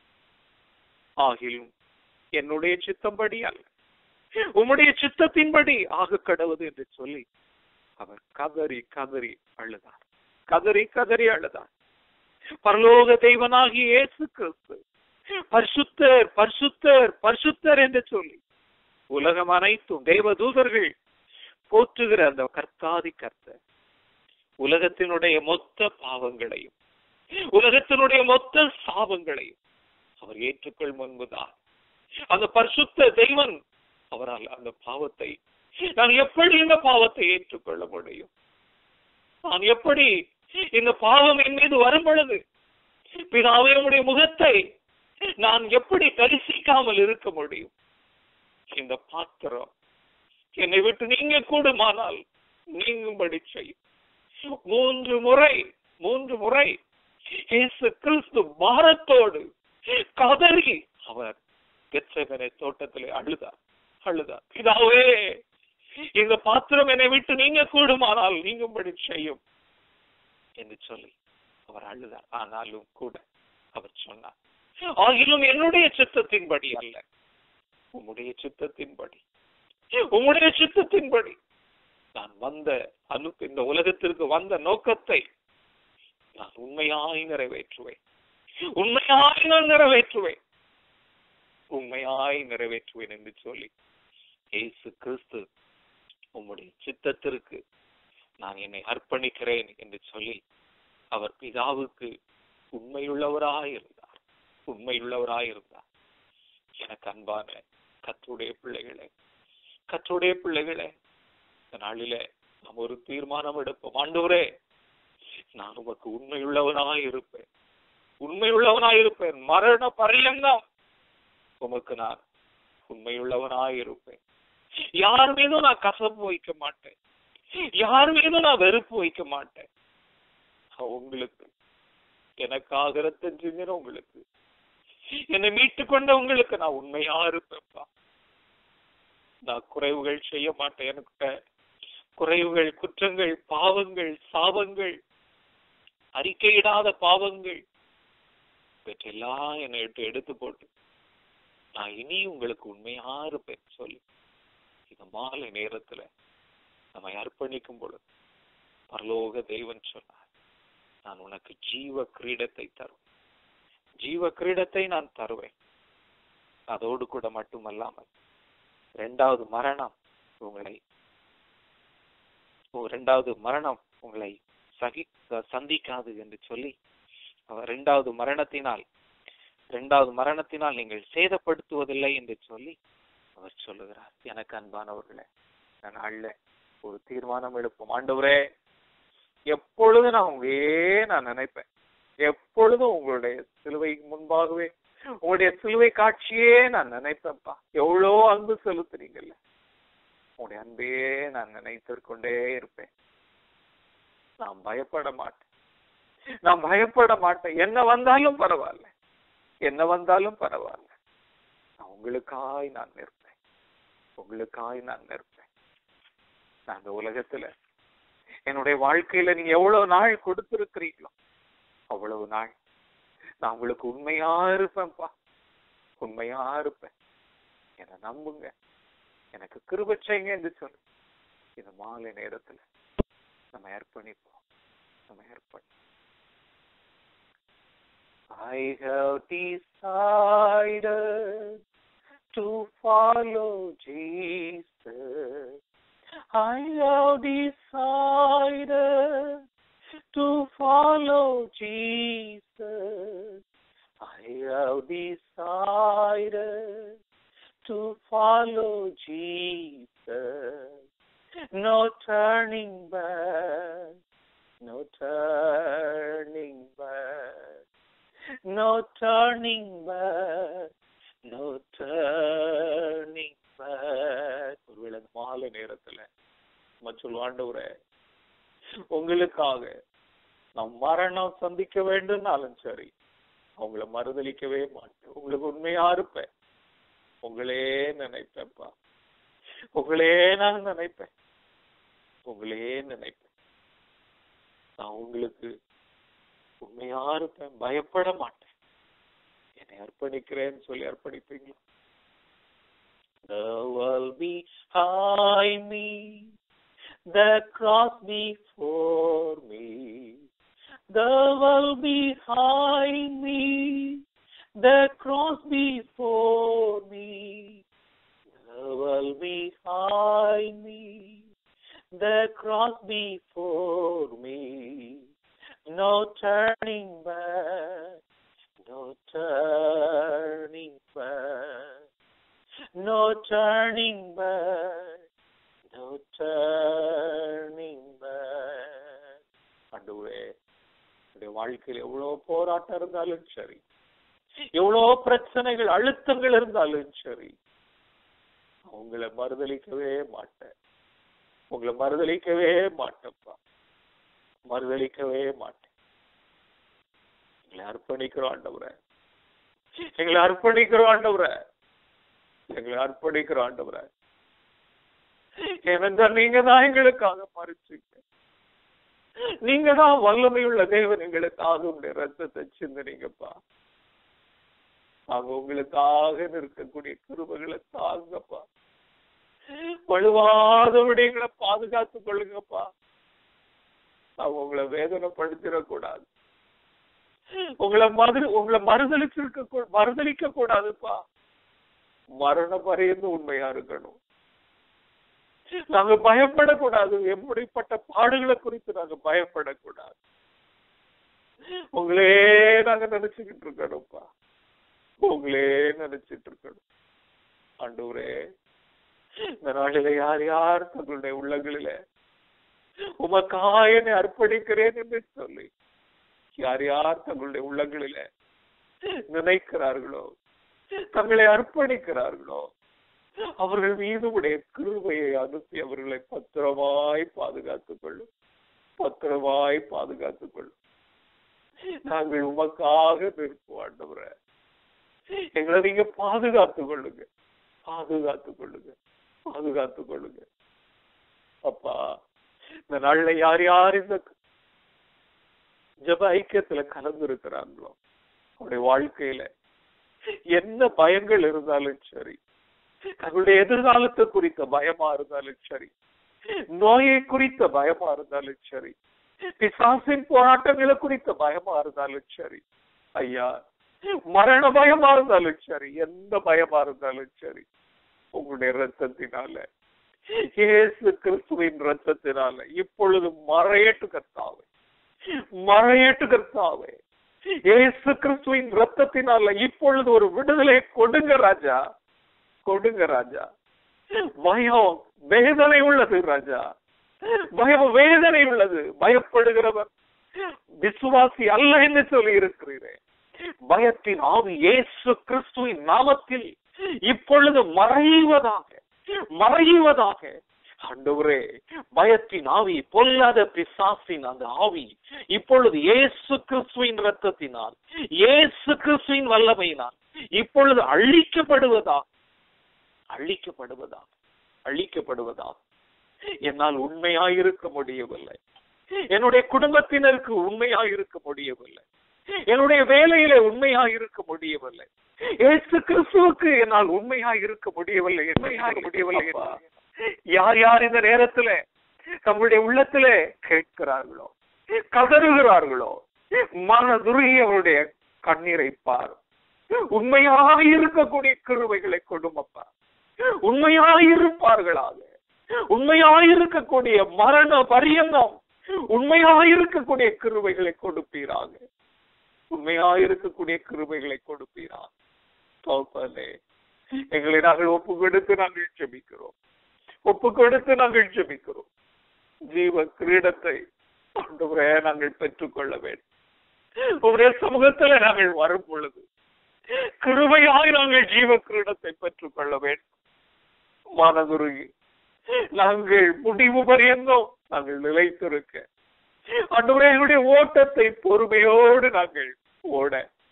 Speaker 2: ஆகிலும் என்னுடைய சித்தம்படி அல்ல உம்முடைய சித்தத்தின்படி ஆக கடவுது என்று சொல்லி அவர் கதறி கதறி அழுதார் கதறி கதறி அழுதார் பரலோக தெய்வனாகிய இயேசு கிறிஸ்து பரிசுத்தர் பரிசுத்தர் பரிசுத்தர் என்று சொல்லி உலகம் அனைத்தும் தெய்வ தூதர்கள் போற்றுகிற அந்த கர்த்தாதி கர்த்தர் உலகத்தினுடைய மொத்த பாவங்களையும் உலகத்தினுடைய மொத்த சாபங்களையும் அவர் ஏற்றுக்கொள் முன்புதான் அந்த பரிசுத்த தெய்வன் அவரால் அந்த பாவத்தை நான் எப்படி இந்த பாவத்தை ஏற்றுக்கொள்ள முடியும் நான் எப்படி இந்த பாவம் என் மீது வரும் பொழுது பிதாவே உடைய முகத்தை நான் எப்படி தரிசிக்காமல் இருக்க முடியும் இந்த பாத்திரம் என்னை விட்டு நீங்க கூடுமானால் நீங்கும்படி செய்யும் மூன்று முறை மூன்று முறை இயேசு கிறிஸ்து பாரத்தோடு கதறி அவர் கெச்சகனை தோட்டத்திலே அழுதார் அழுதார் பிதாவே இந்த பாத்திரம் என்னை விட்டு நீங்க கூடுமானால் நீங்கும்படி செய்யும் என்று சொல்லி அவர் அழுதார் ஆனாலும் கூட அவர் சொன்னார் ஆகிலும் என்னுடைய சித்தத்தின்படி அல்ல உம்முடைய சித்தத்தின்படி உம்முடைய சித்தத்தின்படி நான் வந்த அனு இந்த உலகத்திற்கு வந்த நோக்கத்தை நான் உண்மையாய் நிறைவேற்றுவேன் உண்மையாய் நான் நிறைவேற்றுவேன் உண்மையாய் நிறைவேற்றுவேன் என்று சொல்லி இயேசு கிறிஸ்து உம்முடைய சித்தத்திற்கு நான் என்னை அர்ப்பணிக்கிறேன் என்று சொல்லி அவர் பிதாவுக்கு உண்மையுள்ளவராய் இருந்தார் உண்மையுள்ளவராய் இருந்தார் எனக்கு அன்பான கத்துடைய பிள்ளைகளே கத்துடைய பிள்ளைகளே இந்த நாளிலே நாம் ஒரு தீர்மானம் எடுப்போம் ஆண்டவரே நான் உமக்கு உண்மையுள்ளவனாய் இருப்பேன் உண்மையுள்ளவனாய் இருப்பேன் மரண பரியங்கம் உமக்கு நான் உண்மையுள்ளவனாய் இருப்பேன் யார் மீதும் நான் கசப்பு வைக்க மாட்டேன் யார் மீதும் நான் வெறுப்பு வைக்க மாட்டேன் உங்களுக்கு எனக்காக ரத்தம் செஞ்சின உங்களுக்கு என்னை மீட்டு கொண்ட உங்களுக்கு நான் உண்மையா இருப்பேன்ப்பா நான் குறைவுகள் செய்ய மாட்டேன் எனக்கு குறைவுகள் குற்றங்கள் பாவங்கள் சாபங்கள் அறிக்கையிடாத பாவங்கள் இவற்றெல்லாம் என்னை எடுத்து எடுத்து போட்டு நான் இனி உங்களுக்கு உண்மையா இருப்பேன் சொல்லி இந்த மாலை நேரத்துல நம்மை அர்ப்பணிக்கும் பொழுது பரலோக தெய்வன் சொன்னார் நான் உனக்கு ஜீவ கிரீடத்தை தருவேன் ஜீவ கிரீடத்தை நான் தருவேன் அதோடு கூட மட்டுமல்லாமல் இரண்டாவது மரணம் உங்களை இரண்டாவது மரணம் உங்களை சகி சந்திக்காது என்று சொல்லி அவர் இரண்டாவது மரணத்தினால் இரண்டாவது மரணத்தினால் நீங்கள் சேதப்படுத்துவதில்லை என்று சொல்லி அவர் சொல்லுகிறார் எனக்கு அன்பானவர்களே நான் நாள்ல ஒரு தீர்மானம் எடுப்போம் ஆண்டவரே எப்பொழுதும் நான் உங்களையே நான் நினைப்பேன் எப்பொழுதும் உங்களுடைய சிலுவை முன்பாகவே உங்களுடைய சிலுவை காட்சியே நான் நினைப்பேன்ப்பா எவ்வளோ அன்பு செலுத்துறீங்கல்ல உங்களுடைய அன்பையே நான் நினைத்து கொண்டே இருப்பேன் நான் பயப்பட மாட்டேன் நான் பயப்பட மாட்டேன் என்ன வந்தாலும் பரவாயில்ல என்ன வந்தாலும் பரவாயில்ல நான் உங்களுக்காய் நான் நிற்பேன் உங்களுக்காய் நான் நிற்பேன் நான் இந்த உலகத்துல என்னுடைய வாழ்க்கையில நீங்க எவ்வளவு நாள் கொடுத்திருக்கிறீங்களோ அவ்வளவு நாள் நான் உங்களுக்கு உண்மையா இருப்பேன்ப்பா உண்மையா இருப்பேன் என்னை நம்புங்க எனக்கு கிருப செய்யுங்க என்று சொல்லு இந்த மாலை நேரத்துல நம்ம அர்ப்பணிப்போம் நம்ம அர்ப்பணி I have decided to follow Jesus. I have decided to follow Jesus. I have decided to follow Jesus. No turning back, no turning back, no turning back, no turning back. ஒருவேளை அந்த மாலை நேரத்துல நம்ம சொல்லுவாண்டவரே உங்களுக்காக நான் மரணம் சந்திக்க வேண்டும்னாலும் சரி அவங்கள மறுதளிக்கவே மாட்டேன் உங்களுக்கு உண்மையா இருப்பேன் உங்களே நினைப்பேன்ப்பா உங்களே நான் நினைப்பேன் உங்களே நினைப்பேன் நான் உங்களுக்கு உண்மையா இருப்பேன் பயப்பட மாட்டேன் என்னை அர்ப்பணிக்கிறேன்னு சொல்லி அர்ப்பணிப்பீங்களா The world behind me, the cross before me, the world behind me, the cross before me, the world behind me, the cross before me, no turning back, no turning back, no turning back, no turning back. ஆண்டவரே என்னுடைய வாழ்க்கையில் எவ்வளவு போராட்டம் இருந்தாலும் சரி எவ்வளவு பிரச்சனைகள் அழுத்தங்கள் இருந்தாலும் சரி உங்களை மறுதளிக்கவே மாட்டேன் உங்களை மறுதளிக்கவே மாட்டேன்ப்பா மறுதளிக்கவே மாட்டேன் எங்களை அர்ப்பணிக்கிறோம் ஆண்டவரே எங்களை அர்ப்பணிக்கிறோம் ஆண்டவரே எங்களை அர்ப்பணிக்கிறோம் ஆண்டவரே ஏனென்றால் நீங்க தான் எங்களுக்காக மறிச்சீங்க நீங்க தான் வல்லமையுள்ள தேவன் எங்களுக்காக உடைய ரத்தத்தை சிந்தனீங்கப்பா நாங்க உங்களுக்காக இருக்கக்கூடிய கிருபைகளை தாங்கப்பா வலுவாத விடயங்களை பாதுகாத்துக் கொள்ளுங்கப்பா நாங்க உங்களை வேதனைப்படுத்திடக்கூடாது உங்களை மறு உங்களை மறுதளிச்சிருக்க கூ- மறுதளிக்க கூடாதுப்பா மரண பரியந்து உண்மையா இருக்கணும் நாங்க பயப்படக்கூடாது எப்படிப்பட்ட பாடுகளை குறித்து நாங்க பயப்படக்கூடாது உங்களே நாங்க நினைச்சுக்கிட்டு இருக்கணும்ப்பா உங்களே நினைச்சிட்டு இருக்கணும் ஆண்டவரே இந்த நாளில யார் யார் தங்களுடைய உள்ளங்களில உமக்காயனை அர்ப்பணிக்கிறேன் என்று சொல்லி யார் யார் தங்களுடைய உள்ளங்களில நினைக்கிறார்களோ தங்களை அர்ப்பணிக்கிறார்களோ அவர்கள் மீது உடைய கிருபையை அனுப்பி அவர்களை பத்திரமாய் பாதுகாத்துக் கொள்ளும் பத்திரமாய் பாதுகாத்துக் கொள்ளும் நாங்கள் உமக்காக நிற்போம் ஆண்டவரே எங்களை நீங்க பாதுகாத்துக் கொள்ளுங்க பாதுகாத்துக் கொள்ளுங்க பாதுகாத்துக் கொள்ளுங்க அப்பா இந்த நாள்ல யார் யார் இந்த ஜப ஐக்கியத்துல கலந்து இருக்கிறாங்களோ அவருடைய வாழ்க்கையில என்ன பயங்கள் இருந்தாலும் சரி தங்களுடைய எதிர்காலத்தை குறித்த பயமா இருந்தாலும் சரி நோயை குறித்த பயமா இருந்தாலும் சரி பிசாசின் போராட்டங்களை குறித்த பயமா இருந்தாலும் சரி ஐயா மரண பயமா இருந்தாலும் சரி எந்த பயமா இருந்தாலும் சரி உங்களுடைய ரத்தத்தினால இயேசு கிறிஸ்துவின் ரத்தத்தினால இப்பொழுது மறையட்டு கர்த்தாவே மறையட்டு கர்த்தாவே இயேசு கிறிஸ்துவின் ரத்தத்தினால இப்பொழுது ஒரு விடுதலை கொடுங்க ராஜா கொடுங்க ராஜா பயம் வேதனை உள்ளது ராஜா பயம் வேதனை உள்ளது பயப்படுகிறவர் விசுவாசி அல்ல என்று சொல்லி இருக்கிறீரேன் பயத்தின் ஆவி இயேசு கிறிஸ்துவின் நாமத்தில் இப்பொழுது மறைவதாக மறைவதாக ஆண்டவரே பயத்தின் ஆவி பொல்லாத பிசாசின் அந்த ஆவி இப்பொழுது இயேசு கிறிஸ்துவின் ரத்தத்தினால் இயேசு கிறிஸ்துவின் வல்லமையினால் இப்பொழுது அழிக்கப்படுவதாக அழிக்கப்படுவதாக அழிக்கப்படுவதாக என்னால் உண்மையாயிருக்க முடியவில்லை என்னுடைய குடும்பத்தினருக்கு உண்மையாயிருக்க முடியவில்லை என்னுடைய வேலையில உண்மையாயிருக்க முடியவில்லை இயேசு கிறிஸ்துவுக்கு என்னால் உண்மையாயிருக்க முடியவில்லை உண்மையாக முடியவில்லை அப்பா. யார் யார் இந்த நேரத்துல தங்களுடைய உள்ளத்திலே கேட்கிறார்களோ கதறுகிறார்களோ மனதுருகி அவருடைய கண்ணீரை பார் உண்மையாக இருக்கக்கூடிய கிருபைகளை கொடுமப்பா உண்மையாக இருப்பார்களாக உண்மையாக இருக்கக்கூடிய மரண பரியந்தம் உண்மையாக இருக்கக்கூடிய கிருபைகளை கொடுப்பீராக உண்மையாக இருக்கக்கூடிய கிருபைகளை கொடுப்பீராக தோப்பனே எங்களை நாங்கள் ஒப்பு கொடுத்து நாங்கள் ஜெபிக்கிறோம் ஒப்பு கொடுத்து நாங்கள் ஜெபிக்கிறோம் ஜீவ கிரீடத்தை ஆண்டவரே நாங்கள் பெற்றுக்கொள்ள வேண்டும் உங்களுடைய சமூகத்துல நாங்கள் வரும் பொழுது கிருபையாய் நாங்கள் ஜீவ கிரீடத்தை பெற்றுக்கொள்ள வேண்டும் மனதுருகி நாங்கள் முடிவு பரியந்தம் நாங்கள் நிலைத்திருக்க ஆண்டவரே எங்களுடைய ஓட்டத்தை பொறுமையோடு நாங்கள் ஓட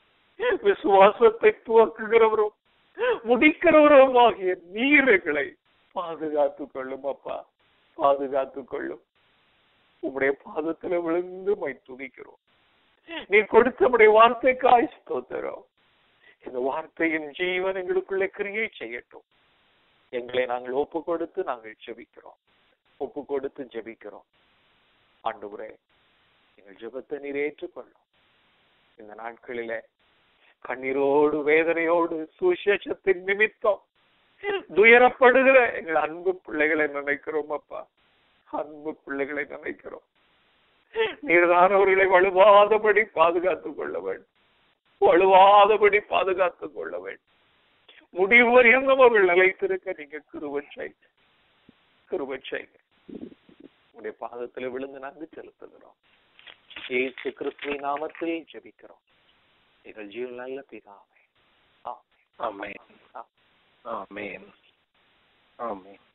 Speaker 2: விசுவாசத்தை துவக்குகிறவரும் முடிக்கிறவரும் ஆகிய நீர்களை பாதுகாத்துக் கொள்ளும் அப்பா பாதுகாத்துக் கொள்ளும் உம்முடைய பாதத்துல விழுந்து மை துதிக்கிறோம் நீ கொடுத்த உடைய வார்த்தைக்காய் ஸ்தோத்திரம் இந்த வார்த்தையின் ஜீவன் எங்களுக்குள்ளே கிரியை செய்யட்டும் எங்களை நாங்கள் ஒப்பு கொடுத்து நாங்கள் ஜெபிக்கிறோம் ஒப்பு கொடுத்து ஜெபிக்கிறோம் ஆண்டவரே எங்கள் ஜெபத்தை நீர் ஏற்றுக்கொள்ளும் இந்த நாட்களிலே கண்ணீரோடு வேதனையோடு சுசேஷத்தின் நிமித்தம் துயரப்படுகிற எங்கள் அன்பு பிள்ளைகளை நினைக்கிறோம் அப்பா அன்பு பிள்ளைகளை நினைக்கிறோம் நீர்தான் அவர்களை வலுவாதபடி பாதுகாத்துக் கொள்ள வேண்டும் வலுவாதபடி பாதுகாத்துக் கொள்ள வேண்டும் முடிவு வரையும் அவர்கள் நிலைத்திருக்க நீங்க கிருவச்சை கிருவச்சை உடைய பாதத்தில் விழுந்து நாங்கள் செலுத்துகிறோம் ஏசு கிறிஸ்துவின் நாமத்தில் ஜெபிக்கிறோம் எங்கள் ஜீவன் நல்ல பிதாவே ஆமென்.
Speaker 3: ஆமென் ஆமென் ஆமென்